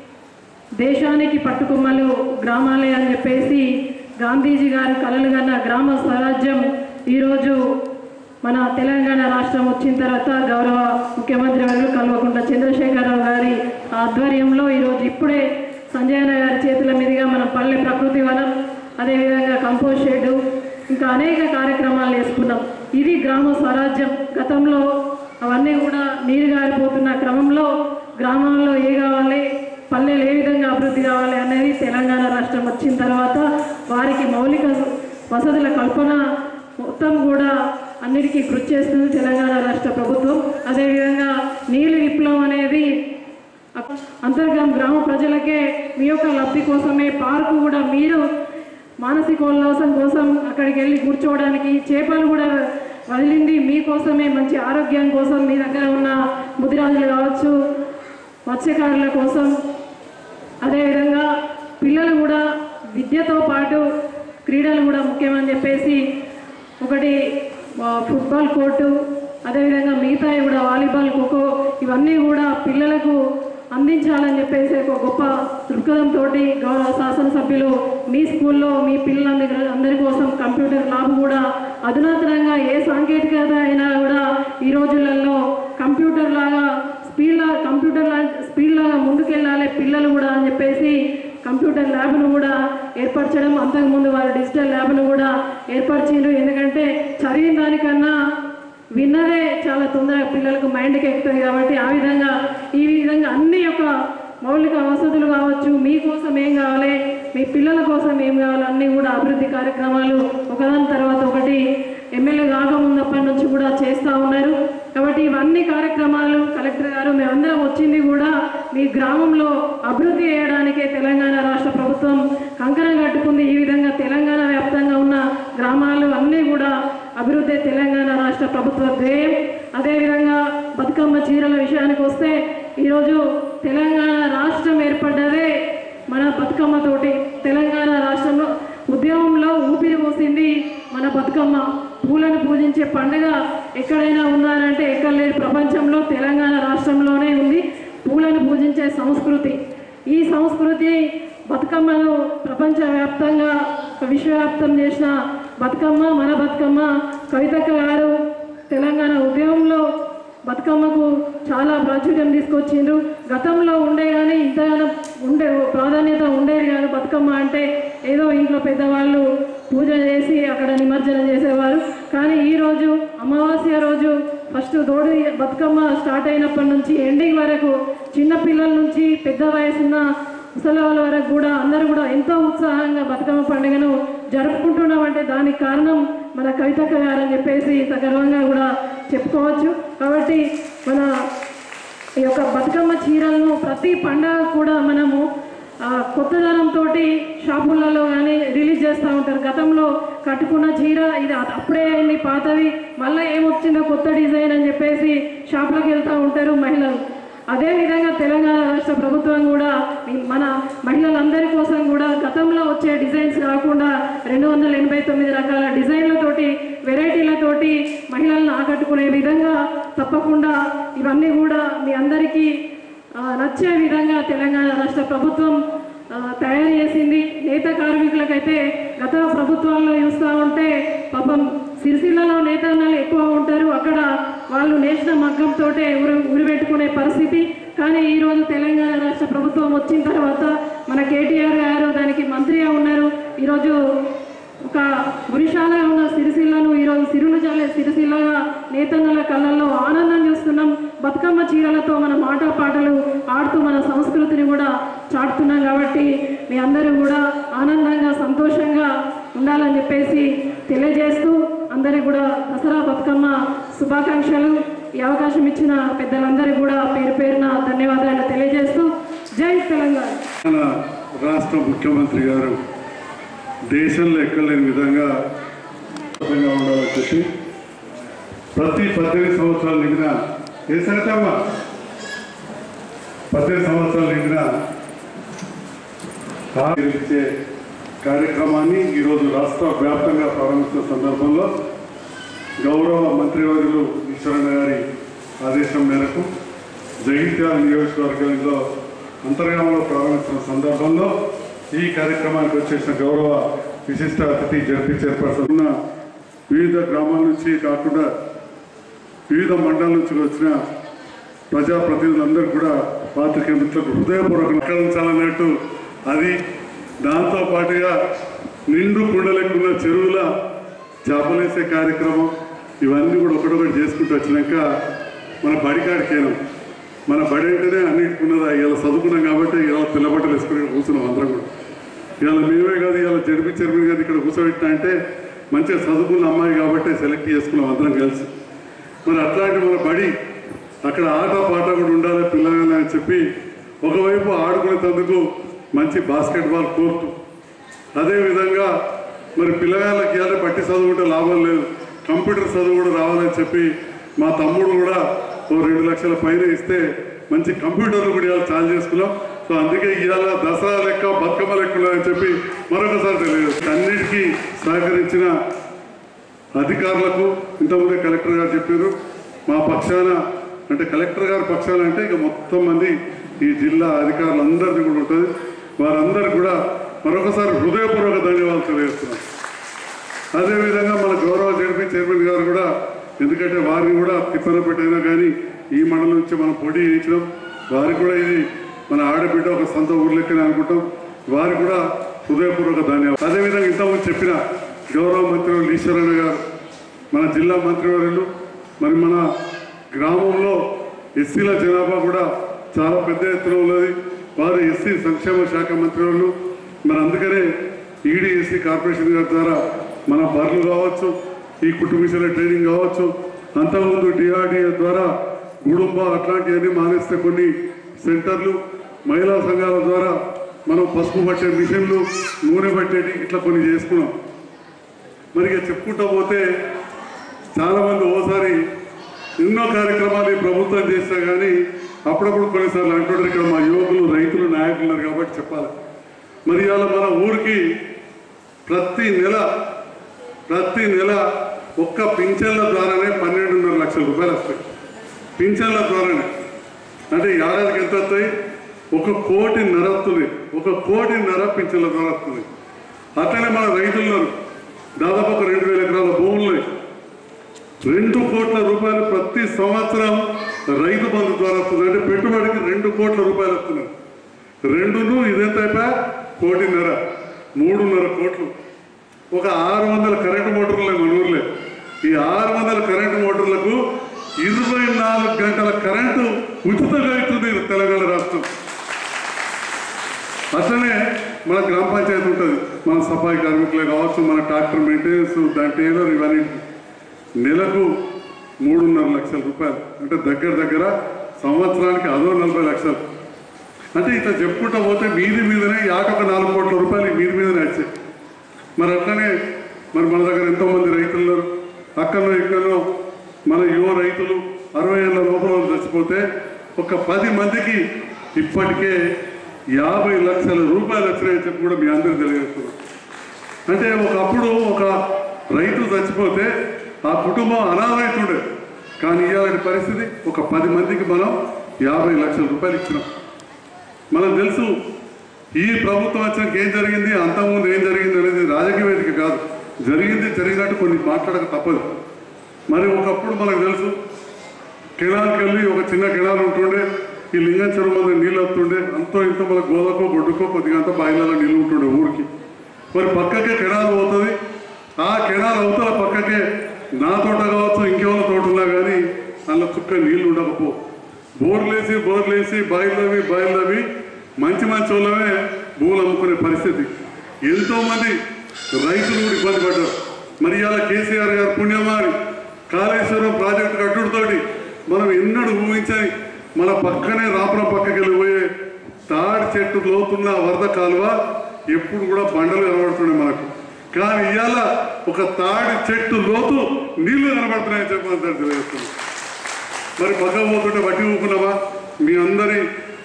దేశానికి పట్టుకొమ్మలు గ్రామాలే అని చెప్పేసి గాంధీజీ గారు కలలుగన్న గ్రామ స్వరాజ్యం ఈరోజు మన తెలంగాణ రాష్ట్రం వచ్చిన తర్వాత గౌరవ ముఖ్యమంత్రి వర్యులు కల్వకుంట్ల చంద్రశేఖరరావు గారి ఆధ్వర్యంలో ఈరోజు ఇప్పుడే సంజయన గారి చేతుల మీదుగా మన పల్లె ప్రకృతి వనం అదేవిధంగా కంపోస్ట్ షెడ్ ఇంకా అనేక కార్యక్రమాలు చేసుకున్నాం ఇది గ్రామ స్వరాజ్యం గతంలో అవన్నీ కూడా నీరు గారిపోతున్న క్రమంలో గ్రామంలో ఏ కావాలి పల్లెలు ఏ విధంగా అభివృద్ధి కావాలి అనేది తెలంగాణ రాష్ట్రం వచ్చిన తర్వాత వారికి మౌలిక వసతుల కల్పన మొత్తం కూడా అన్నిటికీ కృషి చేస్తుంది తెలంగాణ రాష్ట్ర ప్రభుత్వం అదేవిధంగా నీళ్ళు విప్లవం అనేది అంతర్గం గ్రామ ప్రజలకే మీ యొక్క లబ్ధి కోసమే పార్కు కూడా మీరు మానసికోల్లాసం కోసం అక్కడికి వెళ్ళి కూర్చోవడానికి చేపలు కూడా వదిలింది మీకోసమే మంచి ఆరోగ్యం కోసం మీ దగ్గర ఉన్న ముదిరాజులు కావచ్చు మత్స్యకారుల కోసం అదేవిధంగా పిల్లలు కూడా విద్యతో పాటు క్రీడలు కూడా ముఖ్యమని చెప్పేసి ఒకటి ఆ, ఫుట్బాల్ కోర్టు అదేవిధంగా మిగతాయి కూడా వాలీబాల్ ఖోఖో ఇవన్నీ కూడా పిల్లలకు అందించాలని చెప్పేసి ఒక గొప్ప దృక్పథంతో గౌరవ శాసనసభ్యులు మీ స్కూల్లో మీ పిల్లలందరి అందరి కోసం కంప్యూటర్ ల్యాబ్ కూడా అధునాతనంగా ఏ సాంకేతికత అయినా కూడా ఈ రోజులలో కంప్యూటర్ లాగా స్పీడ్ లా కంప్యూటర్ లా స్పీడ్ లాగా ముందుకెళ్ళాలి పిల్లలు కూడా అని చెప్పేసి కంప్యూటర్ ల్యాబ్ను కూడా ఏర్పరచడం అంతకుముందు వారు డిజిటల్ ల్యాబ్ను కూడా ఏర్పరిచిండ్రు ఎందుకంటే చదివిన దానికన్నా విన్నదే చాలా తొందరగా పిల్లలకు మైండ్కి ఎక్కుతుంది కాబట్టి ఆ విధంగా ఈ విధంగా అన్ని యొక్క మౌలిక వసతులు కావచ్చు మీకోసం ఏం కావాలి మీ పిల్లల కోసం ఏం కావాలి అన్నీ కూడా అభివృద్ధి కార్యక్రమాలు ఒకదాని తర్వాత ఒకటి ఎమ్మెల్యే కాకముందప్పటి నుంచి కూడా చేస్తూ ఉన్నారు కాబట్టి ఇవన్నీ కార్యక్రమాలు కలెక్టర్ గారు మేమందరం వచ్చింది కూడా మీ గ్రామంలో అభివృద్ధి చేయడానికే తెలంగాణ రాష్ట్ర ప్రభుత్వం కంకణం కట్టుకుంది ఈ విధంగా తెలంగాణ వ్యాప్తంగా ఉన్న గ్రామాలు అన్నీ కూడా అభివృద్ధి తెలంగాణ రాష్ట్ర ప్రభుత్వ ధ్యేయం అదేవిధంగా బతుకమ్మ చీరల విషయానికి వస్తే ఈరోజు తెలంగాణ రాష్ట్రం ఏర్పడ్డదే మన బతుకమ్మతోటి తెలంగాణ రాష్ట్రంలో ఉద్యమంలో ఊపిరి పోసింది మన బతుకమ్మ పూలను పూజించే పండుగ ఎక్కడైనా ఉన్నారంటే ఎక్కడ లేదు ప్రపంచంలో తెలంగాణ రాష్ట్రంలోనే ఉంది పూలను పూజించే సంస్కృతి ఈ సంస్కృతి బతుకమ్మను ప్రపంచవ్యాప్తంగా విశ్వవ్యాప్తం చేసిన బతుకమ్మ మన బతుకమ్మ కవితక్క గారు తెలంగాణ ఉద్యమంలో బతుకమ్మకు చాలా ప్రాచుర్యం తీసుకొచ్చిండ్రు గతంలో ఉండే కానీ ఇంతగానో ఉండే ప్రాధాన్యత ఉండేది కాదు బతుకమ్మ అంటే ఏదో ఇంట్లో పెద్దవాళ్ళు పూజ చేసి అక్కడ నిమజ్జనం చేసేవారు కానీ ఈరోజు అమావాస్య రోజు ఫస్ట్ దోడి బతుకమ్మ స్టార్ట్ అయినప్పటి నుంచి ఎండింగ్ వరకు చిన్న పిల్లల నుంచి పెద్ద వయసున్న ముసలి వాళ్ళ వరకు కూడా అందరూ కూడా ఎంతో ఉత్సాహంగా బతుకమ్మ పండుగను జరుపుకుంటున్నామంటే దానికి కారణం మన కవితక్క గారు అని చెప్పేసి సగర్వంగా కూడా చెప్పుకోవచ్చు కాబట్టి మన ఈ యొక్క బతుకమ్మ చీరలను ప్రతి పండగ కూడా మనము ఆ, కొత్తదనంతో షాపులలో కానీ రిలీజ్ చేస్తూ ఉంటారు గతంలో కట్టుకున్న చీర ఇది అ- అప్పుడే అయింది పాతవి మళ్ళీ ఏమొచ్చిందో కొత్త డిజైన్ అని చెప్పేసి షాప్లోకి వెళ్తూ ఉంటారు మహిళలు అదేవిధంగా తెలంగాణ రాష్ట్ర ప్రభుత్వం కూడా ఈ మన మహిళలందరి కోసం కూడా గతంలో వచ్చే డిజైన్స్ కాకుండా రెండు వందల ఎనభై తొమ్మిది రకాల డిజైన్లతోటి వెరైటీలతోటి మహిళలను ఆకట్టుకునే విధంగా తప్పకుండా ఇవన్నీ కూడా మీ అందరికీ ఆ, నచ్చే విధంగా తెలంగాణ రాష్ట్ర ప్రభుత్వం ఆ, తయారు చేసింది నేత కార్మికులకైతే గత ప్రభుత్వాల్లో చూస్తూ ఉంటే పాపం సిరిసిల్లలో నేతన్నలు ఎక్కువ ఉంటారు అక్కడ వాళ్ళు నేసిన మగ్గంతో ఉరి ఉరిపెట్టుకునే పరిస్థితి కానీ ఈరోజు తెలంగాణ రాష్ట్ర ప్రభుత్వం వచ్చిన తర్వాత మన కేటీఆర్ గారు దానికి మంత్రిగా ఉన్నారు ఈరోజు ఒక గురిశాలగా ఉన్న సిరిసిల్లను ఈరోజు సిరులు చల్లే సిరిసిల్లగా నేతన్నల కళ్ళల్లో ఆనందం చూస్తున్నాం బతుకమ్మ చీరలతో మన మాట పాటలు ఆడుతూ మన సంస్కృతిని కూడా చాటుతున్నాం కాబట్టి మీ అందరూ కూడా ఆనందంగా సంతోషంగా ఉండాలని చెప్పేసి తెలియజేస్తూ అందరికీ కూడా దసరా బతుకమ్మ శుభాకాంక్షలు ఈ అవకాశం ఇచ్చిన పెద్దలందరికీ కూడా పేరు పేరున ధన్యవాదాలు తెలియజేస్తూ జై తెలంగాణ మన రాష్ట్ర ముఖ్యమంత్రి గారు దేశంలో ఎక్కలేని విధంగా విధంగా ఉండాలని చెప్పి ప్రతి పద్దెనిమిది సంవత్సరాలు నిండిన ఏ సంగతమ్మా పద్దెనిమిది సంవత్సరాలు నిండిన ఇచ్చే కార్యక్రమాన్ని ఈరోజు రాష్ట్ర వ్యాప్తంగా ప్రారంభిస్తున్న సందర్భంలో గౌరవ మంత్రివర్యులు ఈశ్వరన్న గారి ఆదేశం మేరకు జగిత్యాల నియోజకవర్గంలో అంతర్గామంలో ప్రారంభిస్తున్న సందర్భంలో ఈ కార్యక్రమానికి వచ్చేసిన గౌరవ విశిష్ట అతిథి జడ్పీ చైర్పర్సన్ ఉన్న వివిధ గ్రామాల నుంచి కాకుండా వివిధ మండలాల నుంచి వచ్చిన ప్రజాప్రతినిధులందరూ కూడా పాత్రికేయ మిత్రులకు హృదయపూర్వక నకరించాలన్నట్టు అది దాంతో పాటుగా నిండు కుండలెక్కున్న చెరువుల చేపలేసే కార్యక్రమం ఇవన్నీ కూడా ఒకటొకటి చేసుకుంటూ వచ్చినాక మన బడికాడికేనాం మన బడి అంటేనే అన్నిటికున్నదా ఇలా చదువుకున్నాం కాబట్టి ఇలా తెల్లబట్టలు వేసుకుని కూర్చున్నాం అందరం కూడా ఇవాళ మేమే కాదు ఇవాళ జడిపి చైర్మన్ గారు ఇక్కడ కూర్చోబెట్టినా అంటే మంచిగా చదువుకున్న అమ్మాయి కాబట్టి సెలెక్ట్ చేసుకున్నాం అందరం కలిసి మరి అట్లాంటి మన బడి అక్కడ ఆట పాట కూడా ఉండాలి పిల్లలని అని చెప్పి ఒకవైపు ఆడుకునేందుకు మంచి బాస్కెట్బాల్ కోర్టు అదేవిధంగా మరి పిల్లగాళ్ళకి ఇవాళ బట్టి చదువుకుంటే లాభం లేదు కంప్యూటర్ చదువు కూడా రావాలని చెప్పి మా తమ్ముడు కూడా ఓ రెండు లక్షల పైన ఇస్తే మంచి కంప్యూటర్లు కూడా ఇవాళ చాలు చేసుకున్నాం సో అందుకే ఇవాళ దసరా లెక్క బతుకమ్మ లెక్క ఉన్నదని చెప్పి మరొకసారి తెలియదు అన్నిటికీ సహకరించిన అధికారులకు ఇంతకుముందే కలెక్టర్ గారు చెప్పారు మా పక్షాన అంటే కలెక్టర్ గారి పక్షాన అంటే ఇక మొత్తం మంది ఈ జిల్లా అధికారులందరిది కూడా ఉంటుంది వారందరూ కూడా మరొకసారి హృదయపూర్వక ధన్యవాదాలు తెలియజేస్తున్నాం అదేవిధంగా మన గౌరవ జడ్పీ చైర్మన్ గారు కూడా ఎందుకంటే వారిని కూడా తిప్పన పెట్టైనా కానీ ఈ మండలం నుంచి మనం పోటీ చేయించడం వారికి కూడా ఇది మన ఆడబిడ్డ ఒక సొంత ఊర్లెక్కనే అనుకుంటాం వారికి కూడా హృదయపూర్వక ధన్యవాదాలు అదేవిధంగా ఇంతకుముందు చెప్పిన గౌరవ మంత్రివర్యులు ఈశ్వరన్న గారు మన జిల్లా మంత్రివర్యులు మరి మన గ్రామంలో ఎస్సీల జనాభా కూడా చాలా పెద్ద ఎత్తున ఉన్నది వారు ఎస్సీ సంక్షేమ శాఖ మంత్రివర్యులు మరి అందుకనే ఈడీ ఎస్సీ కార్పొరేషన్ గారి ద్వారా మన బర్లు కావచ్చు ఈ కుటుంబీసుల ట్రైనింగ్ కావచ్చు అంతకుముందు డిఆర్డిఏ ద్వారా గుడుంబ అట్లాంటివన్నీ మానేస్తే కొన్ని సెంటర్లు మహిళా సంఘాల ద్వారా మనం పసుపు పట్టే మిషన్లు నూనె పట్టేటి ఇట్లా కొన్ని చేసుకున్నాం మరి ఇక చెప్పుకుంటూ పోతే చాలామంది ఓసారి ఎన్నో కార్యక్రమాలు ఈ ప్రభుత్వం చేసినా కానీ అప్పుడప్పుడు కొన్నిసార్లు అంటుంటారు ఇక్కడ మా యువకులు రైతులు నాయకులు ఉన్నారు కాబట్టి చెప్పాలి మరి ఇవాళ మన ఊరికి ప్రతి నెల ప్రతి నెల ఒక్క పింఛన్ల ద్వారానే పన్నెండున్నర లక్షల రూపాయలు వస్తాయి పింఛన్ల ద్వారానే అంటే ఏడాదికి ఎంత వస్తాయి ఒక కోటి నర వస్తుంది ఒక కోటి నర పింఛన్ల ద్వారా వస్తుంది అట్లనే మన రైతులు ఉన్నారు దాదాపు ఒక రెండు వేల ఎకరాల భూములు ఉన్నాయి రెండు కోట్ల రూపాయలు ప్రతి సంవత్సరం రైతు బంధు ద్వారా వస్తుంది అంటే పెట్టుబడికి రెండు కోట్ల రూపాయలు వస్తున్నాయి రెండును ఇదెంత అయిపోయా కోటిన్నర మూడున్నర కోట్లు ఒక ఆరు వందల కరెంటు మోటార్లు మన ఊర్లే ఈ ఆరు వందల కరెంటు మోటార్లకు ఇరవై నాలుగు గంటల కరెంటు ఉచితంగా అవుతుంది తెలంగాణ రాష్ట్రం అట్లనే మన గ్రామ పంచాయతీ ఉంటుంది మన సఫాయి కార్మికులే కావచ్చు మన ట్రాక్టర్ మెయింటెనెన్స్ దాని టైలర్ ఇవన్నీ నెలకు మూడున్నర లక్షల రూపాయలు అంటే దగ్గర దగ్గర సంవత్సరానికి అదో నలభై లక్షలు అంటే ఇట్లా చెప్పుకుంటా పోతే మీది మీదనే యాటొక నాలుగు కోట్ల రూపాయలు ఈ మీది మీదనే వచ్చాయి మరి అట్లనే మరి మన దగ్గర ఎంతోమంది రైతులు ఉన్నారు అక్కడో ఇక్కడో మన యువ రైతులు అరవై ఏళ్ళ లోపల వాళ్ళు చచ్చిపోతే ఒక పది మందికి ఇప్పటికే యాభై లక్షల రూపాయలు వచ్చినాయని చెప్పి కూడా మీ అందరికీ తెలియజేస్తున్నాం అంటే ఒకప్పుడు ఒక రైతు చచ్చిపోతే ఆ కుటుంబం అనాథైతుండే కానీ ఇవాళ పరిస్థితి ఒక పది మందికి మనం యాభై లక్షల రూపాయలు ఇచ్చినాం మనకు తెలుసు ఈ ప్రభుత్వం వచ్చినాక ఏం జరిగింది అంతకుముందు ఏం జరిగింది అనేది రాజకీయ వేదిక కాదు జరిగింది జరిగినట్టు కొన్ని మాట్లాడక తప్పదు మరి ఒకప్పుడు మనకు తెలుసు కెనాల్కి వెళ్ళి ఒక చిన్న కెనాల్ ఉంటుండే ఈ లింగం చెరువు మంది నీళ్ళు వస్తుండే అంతో ఇంతో మన గోదకో గొడ్డుకో కొద్దిగా అంతా బాయిలలో నీళ్ళు ఉంటుండే ఊరికి మరి పక్కకే కెనాల్ పోతుంది ఆ కెనాల్ అవతల పక్కకే నా తోట కావచ్చు ఇంకెవరి తోట ఉన్నా కానీ అందులో చుక్క నీళ్లు ఉండకపో బోర్లేసి బోర్లేసి బాయిలవి బాయిలవి మంచి మంచి వాళ్ళమే భూములు అమ్ముకునే పరిస్థితి ఎంతో మంది రైతులు కూడా ఇబ్బంది పడ్డారు మరి ఇవాళ కేసీఆర్ గారు పుణ్యమాని కాళేశ్వరం ప్రాజెక్టు కట్టుడుతోటి మనం ఎన్నడూ ఊహించని మన పక్కనే రాపురం పక్కకి వెళ్ళిపోయే తాడి చెట్టు లోతున్న వరద కాలువ ఎప్పుడు కూడా బండలు కనబడుతున్నాయి మనకు కానీ ఇవాళ ఒక తాడి చెట్టు లోతు నీళ్లు కనబడుతున్నాయని చెప్పి అందరూ తెలియజేస్తున్నాం మరి పక్క పోతుంటే వడ్డీ ఊపుకున్నావా మీ అందరి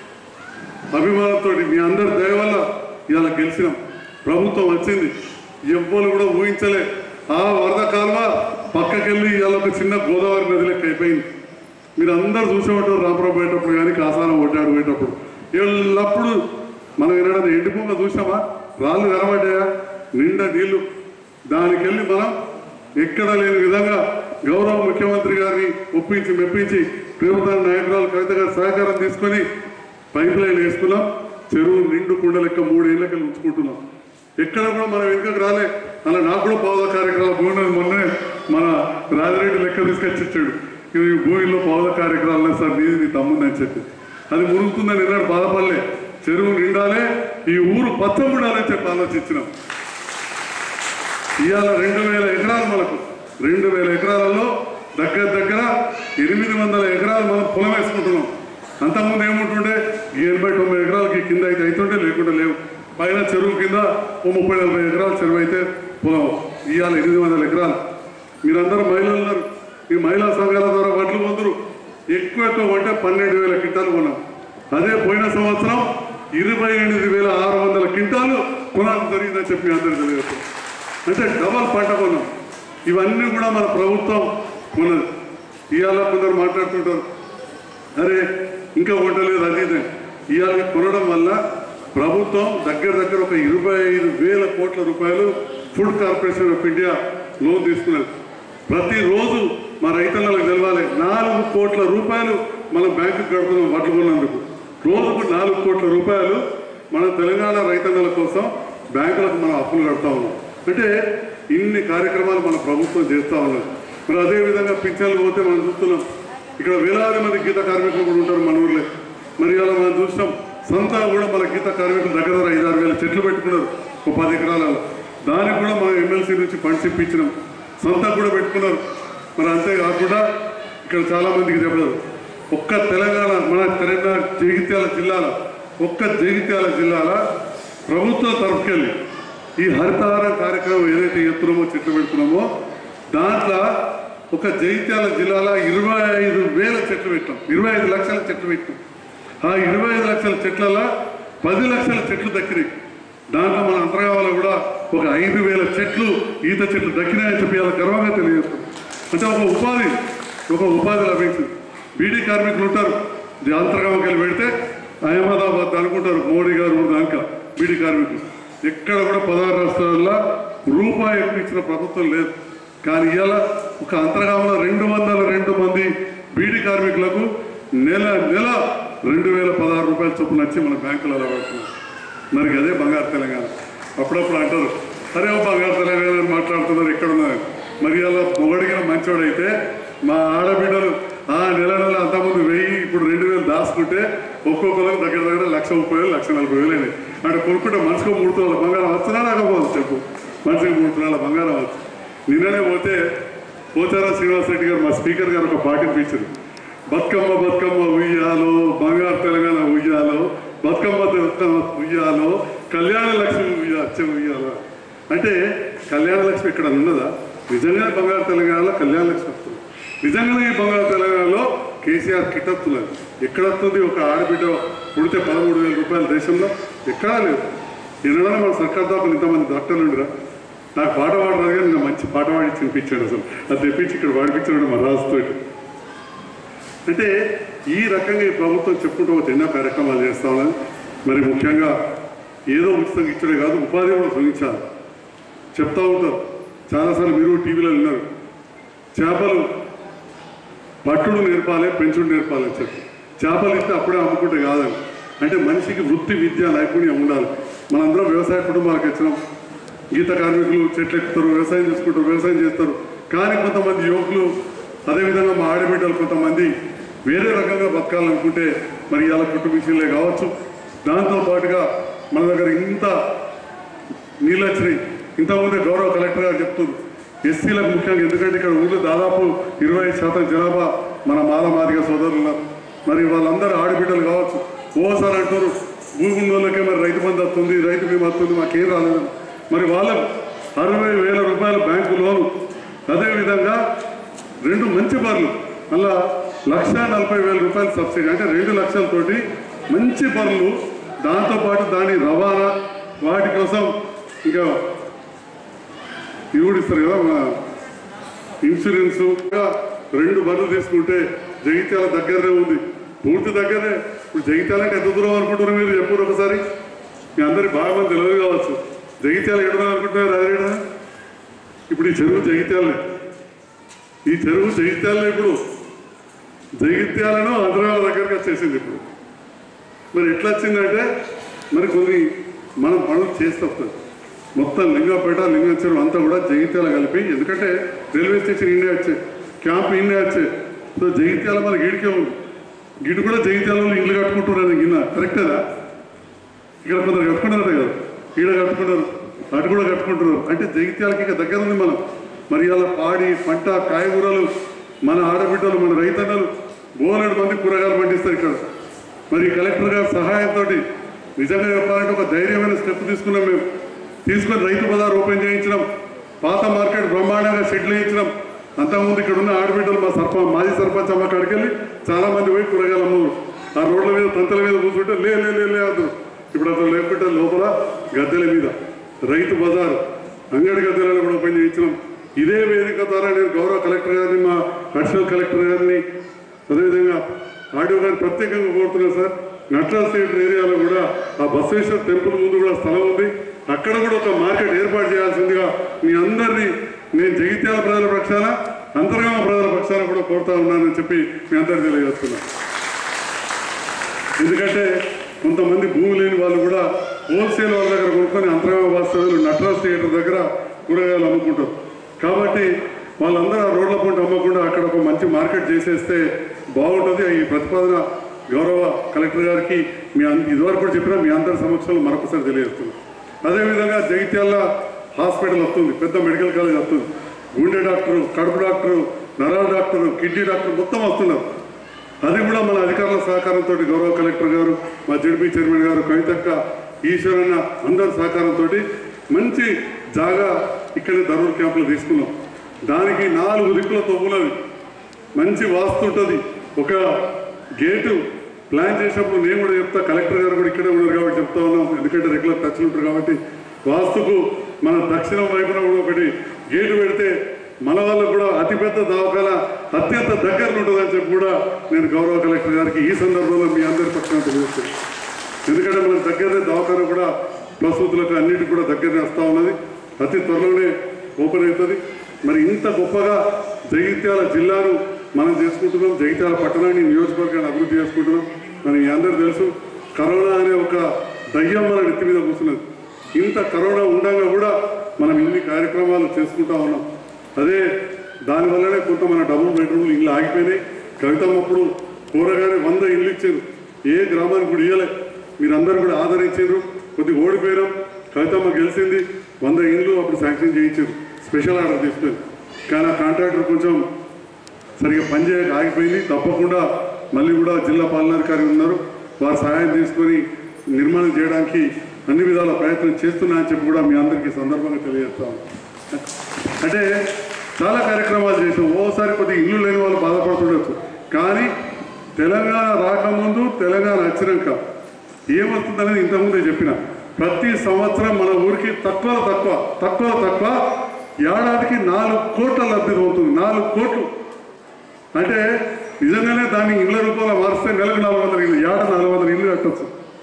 అభిమానంతో మీ అందరి దయ వల్ల ఇవాళ గెలిచినాం ప్రభుత్వం వచ్చింది ఎవ్వరు కూడా ఊహించలే ఆ వరద కాలువ పక్కకెళ్ళి ఇవాళ ఒక చిన్న గోదావరి నది లెక్క అయిపోయింది మీరు అందరు చూసే ఉంటారు రామపురం పోయేటప్పుడు కానీ కాసారం ఒడ్డాడు పోయేటప్పుడు ఎల్లప్పుడు మనం వినడం ఎండిపోగా చూసామా రాళ్ళు కనబడ్డాయా నిండా నీళ్లు దానికి వెళ్ళి మనం ఎక్కడ లేని విధంగా గౌరవ ముఖ్యమంత్రి గారిని ఒప్పించి మెప్పించి ప్రేమదాని నాయకురాలు కవిత గారి సహకారం తీసుకొని పైప్ లైన్ వేసుకున్నాం చెరువు నిండు కుండ లెక్క మూడేళ్ళకి ఉంచుకుంటున్నాం ఎక్కడ కూడా మనం వెనుకకు రాలే అలా నాకు కూడా పౌద కార్యక్రమాలు భూమి మొన్నే మన రాజిరెడ్డి లెక్క తీసుకొచ్చి ఇచ్చాడు ఈ భూమిలో పౌద కార్యక్రమాలు సార్ నీది నీ తమ్ముంది అని చెప్పి అది మురుగుతుందని ఎన్నాడు బాధపడలే చెరువు నిండాలే ఈ ఊరు పచ్చముండాలని చెప్పి ఆలోచించినాం ఇవాళ రెండు వేల ఎకరాలు మనకు రెండు వేల ఎకరాలలో దగ్గర దగ్గర ఎనిమిది వందల ఎకరాలు మనం పొలం వేసుకుంటున్నాం అంతకుముందు ఏముంటుండే ఈ ఎనభై తొంభై ఎకరాలకి కింద అయితే అవుతుంటే లేకుండా లేవు పైన చెరువు కింద ఓ ముప్పై నలభై ఎకరాలు చెరువు అయితే పొలం ఇవాళ ఎనిమిది వందల ఎకరాలు మీరందరూ మహిళలు ఉన్నారు ఈ మహిళా సంఘాల ద్వారా వడ్లు పొందరు ఎక్కువ ఎక్కువ కొంటే పన్నెండు వేల క్వింటాలు కొన్నాం అదే పోయిన సంవత్సరం ఇరవై ఎనిమిది వేల ఆరు వందల క్వింటాలు కొనాలి జరిగిందని చెప్పి అందరూ తెలియదు అంటే డబల్ పంట కొన్నాం ఇవన్నీ కూడా మన ప్రభుత్వం కొన్నది ఇవాళ కొందరు మాట్లాడుతుంటారు అరే ఇంకా కొట్టలేదు అది ఇది ఇవాళ కొనడం వల్ల ప్రభుత్వం దగ్గర దగ్గర ఒక ఇరవై ఐదు వేల కోట్ల రూపాయలు Food Corporation of India loan తీసుకున్నది ప్రతిరోజు మా రైతన్నలకు తెలవాలి నాలుగు కోట్ల రూపాయలు మనం బ్యాంకుకి కడుతున్నాం వడ్లు కొన్నందుకు రోజుకు నాలుగు కోట్ల రూపాయలు మన తెలంగాణ రైతన్నల కోసం బ్యాంకులకు మనం అప్పులు కడతా ఉన్నాం అంటే ఇన్ని కార్యక్రమాలు మన ప్రభుత్వం చేస్తూ ఉన్నది మరి అదేవిధంగా పింఛన్లు పోతే మనం చూస్తున్నాం ఇక్కడ వేలాది మంది గీత కార్మికులు కూడా ఉంటారు మన ఊర్లో మరి అలా మనం చూసినాం సొంత కూడా మన గీత కార్మికులు దగ్గర దగ్గర ఐదు ఆరు వేల చెట్లు పెట్టుకున్నారు ఒక పది ఎకరాలలో దానికి కూడా మనం ఎమ్మెల్సీ నుంచి ఫండ్స్ ఇప్పించినాం సొంత కూడా పెట్టుకున్నారు మరి అంతేకాకుండా ఇక్కడ చాలా మందికి చెప్పలేదు ఒక్క తెలంగాణ మన తెలంగాణ జగిత్యాల జిల్లాల ఒక్క జగిత్యాల జిల్లాల ప్రభుత్వం తరఫుకెళ్ళి ఈ హరితహారం కార్యక్రమం ఏదైతే ఎత్తున్నామో చెట్లు పెడుతున్నామో దాంట్లో ఒక జగిత్యాల జిల్లాలో ఇరవై ఐదు వేల చెట్లు పెట్టాం ఇరవై ఐదు లక్షల చెట్లు పెట్టాం ఆ ఇరవై ఐదు లక్షల చెట్లలో పది లక్షల చెట్లు దక్కినాయి దాంట్లో మన అంతర్గావాలో కూడా ఒక ఐదు వేల చెట్లు ఈత చెట్లు దక్కినాయని చెప్పి అలా గర్వంగా తెలియజేస్తాం అంటే ఒక ఉపాధి ఒక ఉపాధి లభించింది బీడీ కార్మికులు ఉంటారు అంతర్గామకి వెళ్ళి పెడితే అహ్మదాబాద్ అనుకుంటారు మోడీ గారు దానిక బీడీ కార్మికులు ఎక్కడ కూడా పదహారు రాష్ట్రాల్లో రూపాయి ఎక్కువ ఇచ్చిన ప్రభుత్వం లేదు కానీ ఇవాళ ఒక అంతర్గామంలో రెండు వందల రెండు మంది బీడీ కార్మికులకు నెల నెల రెండు వేల పదహారు రూపాయల చొప్పున వచ్చి మన బ్యాంకులో అలా పడుతున్నారు మరి అదే బంగారు తెలంగాణ అప్పుడప్పుడు అంటారు అరే ఓ బంగారు తెలంగాణ అని మాట్లాడుతున్నారు ఎక్కడ ఉన్నారు మరి అలా మొగడిగిన మంచోడైతే మా ఆడబిడ్డలు ఆ నెల నెల అంతకుముందు వెయ్యి ఇప్పుడు రెండు వేలు దాచుకుంటే ఒక్కొక్కరికి దగ్గర దగ్గర లక్ష ముప్పై వేలు లక్ష నలభై వేలు అయినాయి అంటే కొనుక్కుంటే మనిషికి మూడు తులాల బంగారం వచ్చినా రాకపోవచ్చు చెప్పు మనిషికి మూడు తులాల బంగారం వచ్చు నిన్ననే పోతే పోచారా శ్రీనివాస్ రెడ్డి గారు మా స్పీకర్ గారు ఒక పాట ఇప్పించారు బతుకమ్మ బతుకమ్మ ఉయ్యాలో బంగారు తెలంగాణ ఉయ్యాలో బతుకమ్మ తెలంగాణ ఉయ్యాలో కళ్యాణ లక్ష్మి ఉయ్యా అచ్చ ఉయ్యాలో అంటే కళ్యాణ లక్ష్మి ఇక్కడ ఉన్నదా నిజంగానే బంగారు తెలంగాణలో కళ్యాణ లక్ష్మి వస్తుంది నిజంగానే ఈ బంగారు తెలంగాణలో కేసీఆర్ కిట్ వస్తున్నది ఎక్కడ వస్తుంది ఒక ఆడబిడ్డ పుడితే పదమూడు వేల రూపాయల దేశంలో ఎక్కడా లేదు ఎన్నడన్నా మన సర్కార్ దాకా ఇంతమంది డాక్టర్లు ఉండరా నాకు పాట పాడరాదు కానీ నేను మంచి పాట పాడి తినిపించాడు అసలు అది తెప్పించి ఇక్కడ పాడిపించాడు మా రాజుతోటి అంటే ఈ రకంగా ఈ ప్రభుత్వం చెప్పుకుంటూ ఒక ఎన్నో కార్యక్రమాలు చేస్తా ఉన్నది మరి ముఖ్యంగా ఏదో ఉచితంగా ఇచ్చడే కాదు ఉపాధి కూడా సృజించాలి చెప్తా ఉంటారు చాలాసార్లు మీరు టీవీలో విన్నారు చేపలు పట్టుడు నేర్పాలి పెంచుడు నేర్పాలి అని చెప్పి చేపలు ఇస్తే అప్పుడే అమ్ముకుంటే కాదని అంటే మనిషికి వృత్తి విద్య నైపుణ్యం ఉండాలి మనందరం వ్యవసాయ కుటుంబాలకు వచ్చినాం గీత కార్మికులు చెట్లు ఎక్కుతారు వ్యవసాయం చేసుకుంటారు వ్యవసాయం చేస్తారు కానీ కొంతమంది యువకులు అదేవిధంగా మా ఆడబిడ్డలు కొంతమంది వేరే రకంగా బతకాలనుకుంటే మరి ఇలా కుటుంబ విషయంలో కావచ్చు దాంతో పాటుగా మన దగ్గర ఇంత నీళ్ళు వచ్చినాయి ఇంతకుముందే గౌరవ కలెక్టర్ గారు చెప్తున్నారు ఎస్సీలకు ముఖ్యంగా ఎందుకంటే ఇక్కడ ఊళ్ళో దాదాపు ఇరవై శాతం జనాభా మన మాల మాదిగ సోదరులు ఉన్నారు మరి వాళ్ళందరూ ఆడబిడ్డలు కావచ్చు ఓసారి అంటారు భూమి ఉన్న వాళ్ళకే మరి రైతు బంధు వస్తుంది రైతు బీమా వస్తుంది మాకేం రాలేదు మరి వాళ్ళకు అరవై వేల రూపాయల బ్యాంకు లోను అదేవిధంగా రెండు మంచి బర్లు మళ్ళా లక్ష నలభై వేల రూపాయల సబ్సిడీ అంటే రెండు లక్షలతోటి మంచి బర్లు దాంతోపాటు దాని రవాణా వాటి కోసం ఇంకా ఇవి కూడా ఇస్తారు కదా మన ఇన్సూరెన్స్ రెండు బర్లు తీసుకుంటే జగిత్యాల దగ్గరనే ఉంది పూర్తి దగ్గరనే ఇప్పుడు జగిత్యాల అంటే ఎంత దూరం అనుకుంటున్నారు మీరు చెప్పారు ఒకసారి మీ అందరికి బాగా మంది తెలియదు కావచ్చు జగిత్యాల ఎక్కడ అనుకుంటున్నారు అదేనా ఇప్పుడు ఈ చెరువు జగిత్యాలనే ఈ చెరువు జగిత్యాలనే ఇప్పుడు జగిత్యాలను హైదరాబాద్ దగ్గరికి వచ్చేసింది ఇప్పుడు మరి ఎట్లా వచ్చిందంటే మరి కొన్ని మనం పనులు చేస్తాం మొత్తం లింగపేట లింగం అంతా కూడా జగిత్యాల కలిపి ఎందుకంటే రైల్వే స్టేషన్ ఇండియా వచ్చే క్యాంప్ ఇండియా వచ్చే సో జగిత్యాల మన గీడికే ఉంది గిడి కూడా జగిత్యాలలో ఇల్లు కట్టుకుంటున్నారు గిన్న కరెక్టేదా ఇక్కడ కొందరు కట్టుకుంటారు కదా ఈడ కట్టుకుంటారు అటు కూడా కట్టుకుంటున్నారు అంటే జగిత్యాలకి ఇక దగ్గర ఉంది మనం మరి అలా పాడి పంట కాయగూరలు మన ఆడబిడ్డలు మన రైతన్నలు బోలెడు మంది కూరగాయలు పండిస్తారు ఇక్కడ మరి కలెక్టర్ గారి సహాయంతో నిజంగా చెప్పాలంటే ఒక ధైర్యమైన స్టెప్ తీసుకున్నాం మేము తీసుకొని రైతు బజార్ ఓపెన్ చేయించడం పాత మార్కెట్ బ్రహ్మాండంగా సెటిల్ చేయించడం అంతకుముందు ఇక్కడ ఉన్న ఆడబిడ్డలు మా సర్పంచ్ మాజీ సర్పంచ్ అమ్మ కాడికి వెళ్ళి చాలా మంది పోయి కూరగాయలు అమ్మరు ఆ రోడ్ల మీద తంతల మీద కూర్చుంటే లే లే లే లే అంటారు ఇప్పుడు అతను లేకుంటే లోపల గద్దెల మీద రైతు బజార్ అంగడి గద్దెలను కూడా ఓపెన్ చేయించడం ఇదే వేదిక ద్వారా నేను గౌరవ కలెక్టర్ గారిని మా అడిషనల్ కలెక్టర్ గారిని అదేవిధంగా ఆడియో గారిని ప్రత్యేకంగా కోరుతున్నాను సార్ నట్రాజ్ థియేటర్ ఏరియాలో కూడా ఆ బసవేశ్వర టెంపుల్ ముందు కూడా స్థలం ఉంది అక్కడ కూడా ఒక మార్కెట్ ఏర్పాటు చేయాల్సిందిగా మీ అందరినీ నేను జగిత్యాల ప్రజల పక్షాన అంతర్గామ ప్రజల పక్షాన కూడా కోరుతా ఉన్నానని చెప్పి మీ అందరికీ తెలియజేస్తున్నాను ఎందుకంటే కొంతమంది భూమి లేని వాళ్ళు కూడా హోల్సేల్ వాళ్ళ దగ్గర కొనుక్కొని అంతర్గామ వాస్తవ్యులు నటరాజ్ థియేటర్ దగ్గర కూరగాయలు అమ్ముకుంటారు కాబట్టి వాళ్ళందరూ ఆ రోడ్ల పంట అమ్మకుండా అక్కడ ఒక మంచి మార్కెట్ చేసేస్తే బాగుంటుంది ఈ ప్రతిపాదన గౌరవ కలెక్టర్ గారికి మీ అన్- ఇదివరకు కూడా చెప్పినా మీ అందరి సమక్షంలో మరొకసారి తెలియజేస్తున్నాం అదేవిధంగా జగిత్యాల హాస్పిటల్ వస్తుంది పెద్ద మెడికల్ కాలేజ్ వస్తుంది గుండె డాక్టరు కడుపు డాక్టరు నరాల డాక్టరు కిడ్నీ డాక్టర్ మొత్తం వస్తున్నారు అది కూడా మన అధికారుల సహకారంతో గౌరవ కలెక్టర్ గారు మా జడ్పీ చైర్మన్ గారు కవితక్క ఈశ్వరన్న అందరి సహకారంతో మంచి జాగా ఇక్కడే ధరూర్ క్యాంపులో తీసుకున్నాం దానికి నాలుగు దిక్కుల తొవ్వులది మంచి వాస్తు ఉంటుంది ఒక గేటు ప్లాన్ చేసినప్పుడు నేను కూడా చెప్తా కలెక్టర్ గారు కూడా ఇక్కడే ఉన్నారు కాబట్టి చెప్తా ఉన్నాం ఎందుకంటే రెగ్యులర్ టచ్లు ఉంటారు కాబట్టి వాస్తుకు మన దక్షిణం వైపున కూడా ఒకటి గేటు పెడితే మన వాళ్ళకు కూడా అతిపెద్ద దవాఖాన అత్యంత దగ్గర ఉంటుందని చెప్పి కూడా నేను గౌరవ కలెక్టర్ గారికి ఈ సందర్భంలో మీ అందరి పక్షాన తెలియజేస్తాను ఎందుకంటే మన దగ్గర దవాఖాన కూడా ప్రసూతులకు అన్నిటికి కూడా దగ్గరనే వస్తూ ఉన్నది అతి త్వరలోనే ఓపెన్ అవుతుంది మరి ఇంత గొప్పగా జగిత్యాల జిల్లాను మనం చేసుకుంటున్నాం జగిత్యాల పట్టణాన్ని నియోజకవర్గాన్ని అభివృద్ధి చేసుకుంటున్నాం మరి మీ అందరూ తెలుసు కరోనా అనే ఒక దయ్యం మన నెత్తి మీద కూర్చున్నది ఇంత కరోనా ఉండగా కూడా మనం ఇన్ని కార్యక్రమాలు చేసుకుంటా ఉన్నాం అదే దానివల్లనే కొంత మన డబుల్ బెడ్రూమ్లు ఇల్లు ఆగిపోయినాయి కవితమ్మప్పుడు కూరగానే వంద ఇల్లు ఇచ్చారు ఏ గ్రామానికి కూడా ఇవ్వలే మీరందరూ కూడా ఆదరించారు కొద్దిగా ఓడిపోయినాం కవితమ్మ గెలిచింది వంద ఇల్లు అప్పుడు శాంక్షన్ చేయించారు స్పెషల్ ఆర్డర్ తీసుకొని కానీ ఆ కాంట్రాక్టర్ కొంచెం సరిగా పనిచేయక ఆగిపోయింది తప్పకుండా మళ్ళీ కూడా జిల్లా పాలనాధికారి ఉన్నారు వారు సహాయం తీసుకొని నిర్మాణం చేయడానికి అన్ని విధాల ప్రయత్నం చేస్తున్నా అని చెప్పి కూడా మీ అందరికీ సందర్భంగా తెలియజేస్తాం అంటే చాలా కార్యక్రమాలు చేసాం ఓసారి కొద్దిగా ఇల్లు లేని వాళ్ళు బాధపడుతుండొచ్చు కానీ తెలంగాణ రాకముందు తెలంగాణ వచ్చినాక ఏమవుతుందనేది ఇంతకుముందే చెప్పిన ప్రతి సంవత్సరం మన ఊరికి తక్కువ తక్కువ తక్కువ తక్కువ ఏడాదికి నాలుగు కోట్ల లబ్ధి అవుతుంది నాలుగు కోట్లు అంటే నిజంగానే దాన్ని ఇళ్ళ రూపంలో మారిస్తే నెలకు నాలుగు వందల ఇల్లు ఏట నాలుగు వందల ఇల్లు కట్టచ్చు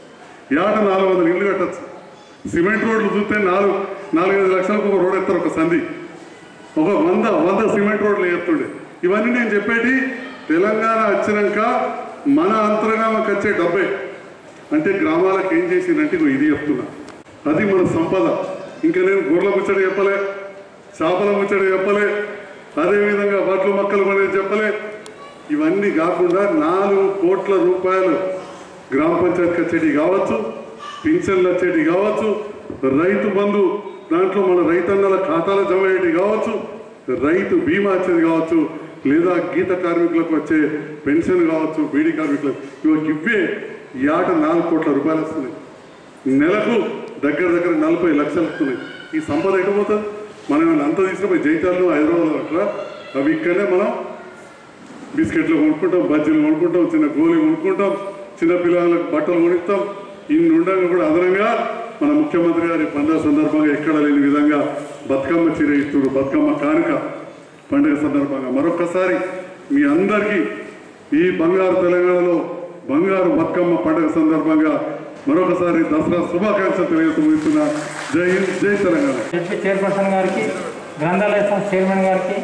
ఏట నాలుగు వందల ఇల్లు కట్టచ్చు సిమెంట్ రోడ్లు చూస్తే నాలుగు నాలుగైదు లక్షలకు ఒక రోడ్ ఎత్తారు ఒక సంధి ఒక వంద వంద సిమెంట్ రోడ్లు వేస్తుండే ఇవన్నీ నేను చెప్పేటి తెలంగాణ వచ్చినాక మన అంతర్గామకి వచ్చే డబ్బే అంటే గ్రామాలకు ఏం చేసిందంటే ఇగో ఇది చెప్తున్నా అది మన సంపద ఇంకా నేను గొర్రెల ముచ్చట చెప్పలే చేపల ముచ్చట చెప్పలే అదేవిధంగా వడ్లు మొక్కలు అనేది చెప్పలే ఇవన్నీ కాకుండా నాలుగు కోట్ల రూపాయలు గ్రామ పంచాయతీకి వచ్చేటి కావచ్చు పింఛన్లు వచ్చేటి కావచ్చు రైతు బంధు దాంట్లో మన రైతన్నల ఖాతాలో జమ అయ్యేటి కావచ్చు రైతు బీమా వచ్చేది కావచ్చు లేదా గీత కార్మికులకు వచ్చే పెన్షన్ కావచ్చు బీడీ కార్మికులకు ఇవి ఇవే ఈ ఆట నాలుగు కోట్ల రూపాయలు వస్తున్నాయి నెలకు దగ్గర దగ్గర నలభై లక్షలు వస్తున్నాయి ఈ సంపద ఎక్కబోతుంది మనం ఏమైనా అంత తీసుకుపోయి జైతాల్లో హైదరాబాద్లో అట్లా అవి ఇక్కడనే మనం బిస్కెట్లు కొనుక్కుంటాం బజ్జీలు కొనుక్కుంటాం చిన్న గోళీ కొనుక్కుంటాం చిన్న పిల్లలకు బట్టలు కొనిస్తాం ఇన్ని ఉండగా కూడా అదనంగా మన ముఖ్యమంత్రి గారి పండుగ సందర్భంగా ఎక్కడ లేని విధంగా బతుకమ్మ చీర ఇస్తున్నారు బతుకమ్మ కానుక పండుగ సందర్భంగా మరొక్కసారి మీ అందరికీ ఈ బంగారు తెలంగాణలో బంగారు బతుకమ్మ పండుగ సందర్భంగా మరొకసారి దసరా శుభాకాంక్షలు తెలియజేస్తున్నా జై హింద్ జై తెలంగాణ జడ్పీ చైర్పర్సన్ గారికి గ్రంథాలయ సంస్థ చైర్మన్ గారికి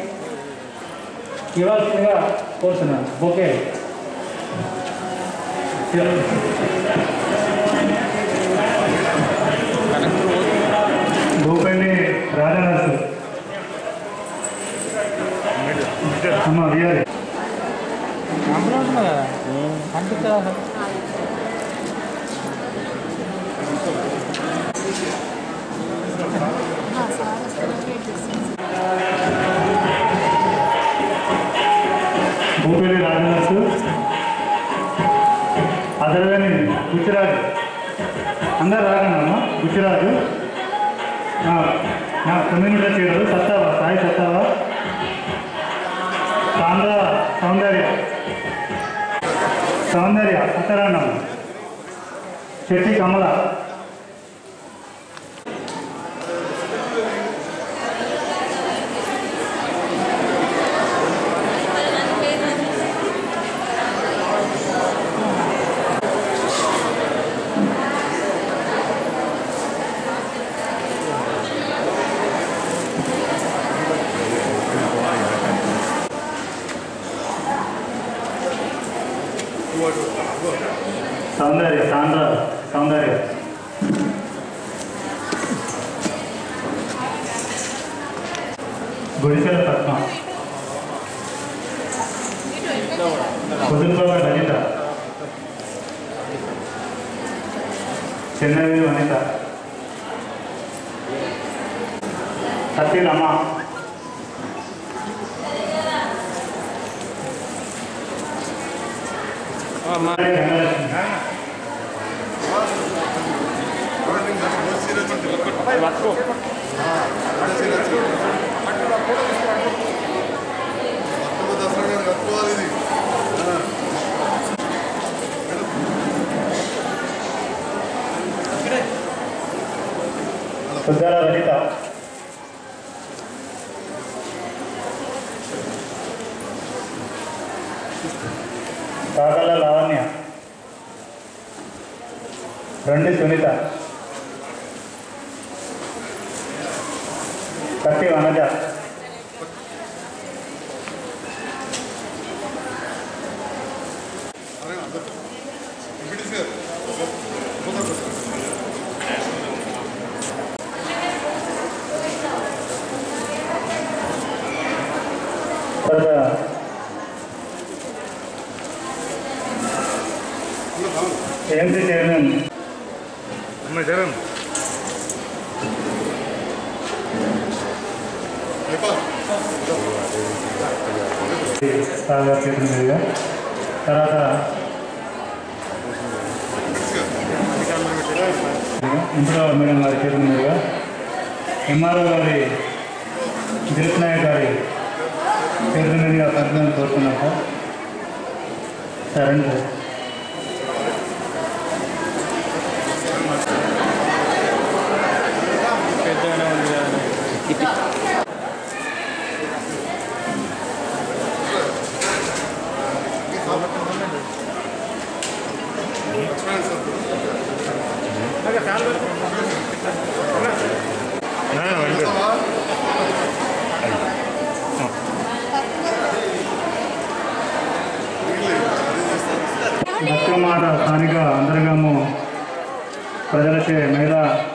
ఇవ్వాల్సిందిగా కోరుతున్నాను ఓకే భూపల్లి రాజనర్సు అమ్మ విఆర్ భూపల్లి రాజనర్సు అదరగాని గుజరాత్ అందరు రాగండమ్మా గుజరాత్ నా నా కమ్యూనిటీ చేయరు సత్తావా సాయి సత్తావా సాంద్ర సౌందర్య సౌందర్య ఉత్తరాండం శెట్టి కమల సౌందర్య సాంద్ర సౌందర్య గుడిసెల పద్మ కుదురుబాబు లలిత చెన్నవి వనిత సత్యలమ్మ సుద్దాల లలిత కాగల లావణ్య రెండు సునీత కత్తి వనజ తర్వాత ఏఎంసీ చైర్మన్ జగన్ సార్ గారి చేతుల మీదుగా తర్వాత ఇంట్లో మేడం గారి చేతుల మీదుగా ఎంఆర్ఓ గారి దిలీప్ నాయక్ గారి చేతుల మీదుగా ప్రతిజ్ఞ కోరుతున్నాం సార్ సార్ రండి సార్ బతుకమ్మాట స్థానిక అంతర్గము ప్రజలచే మహిళా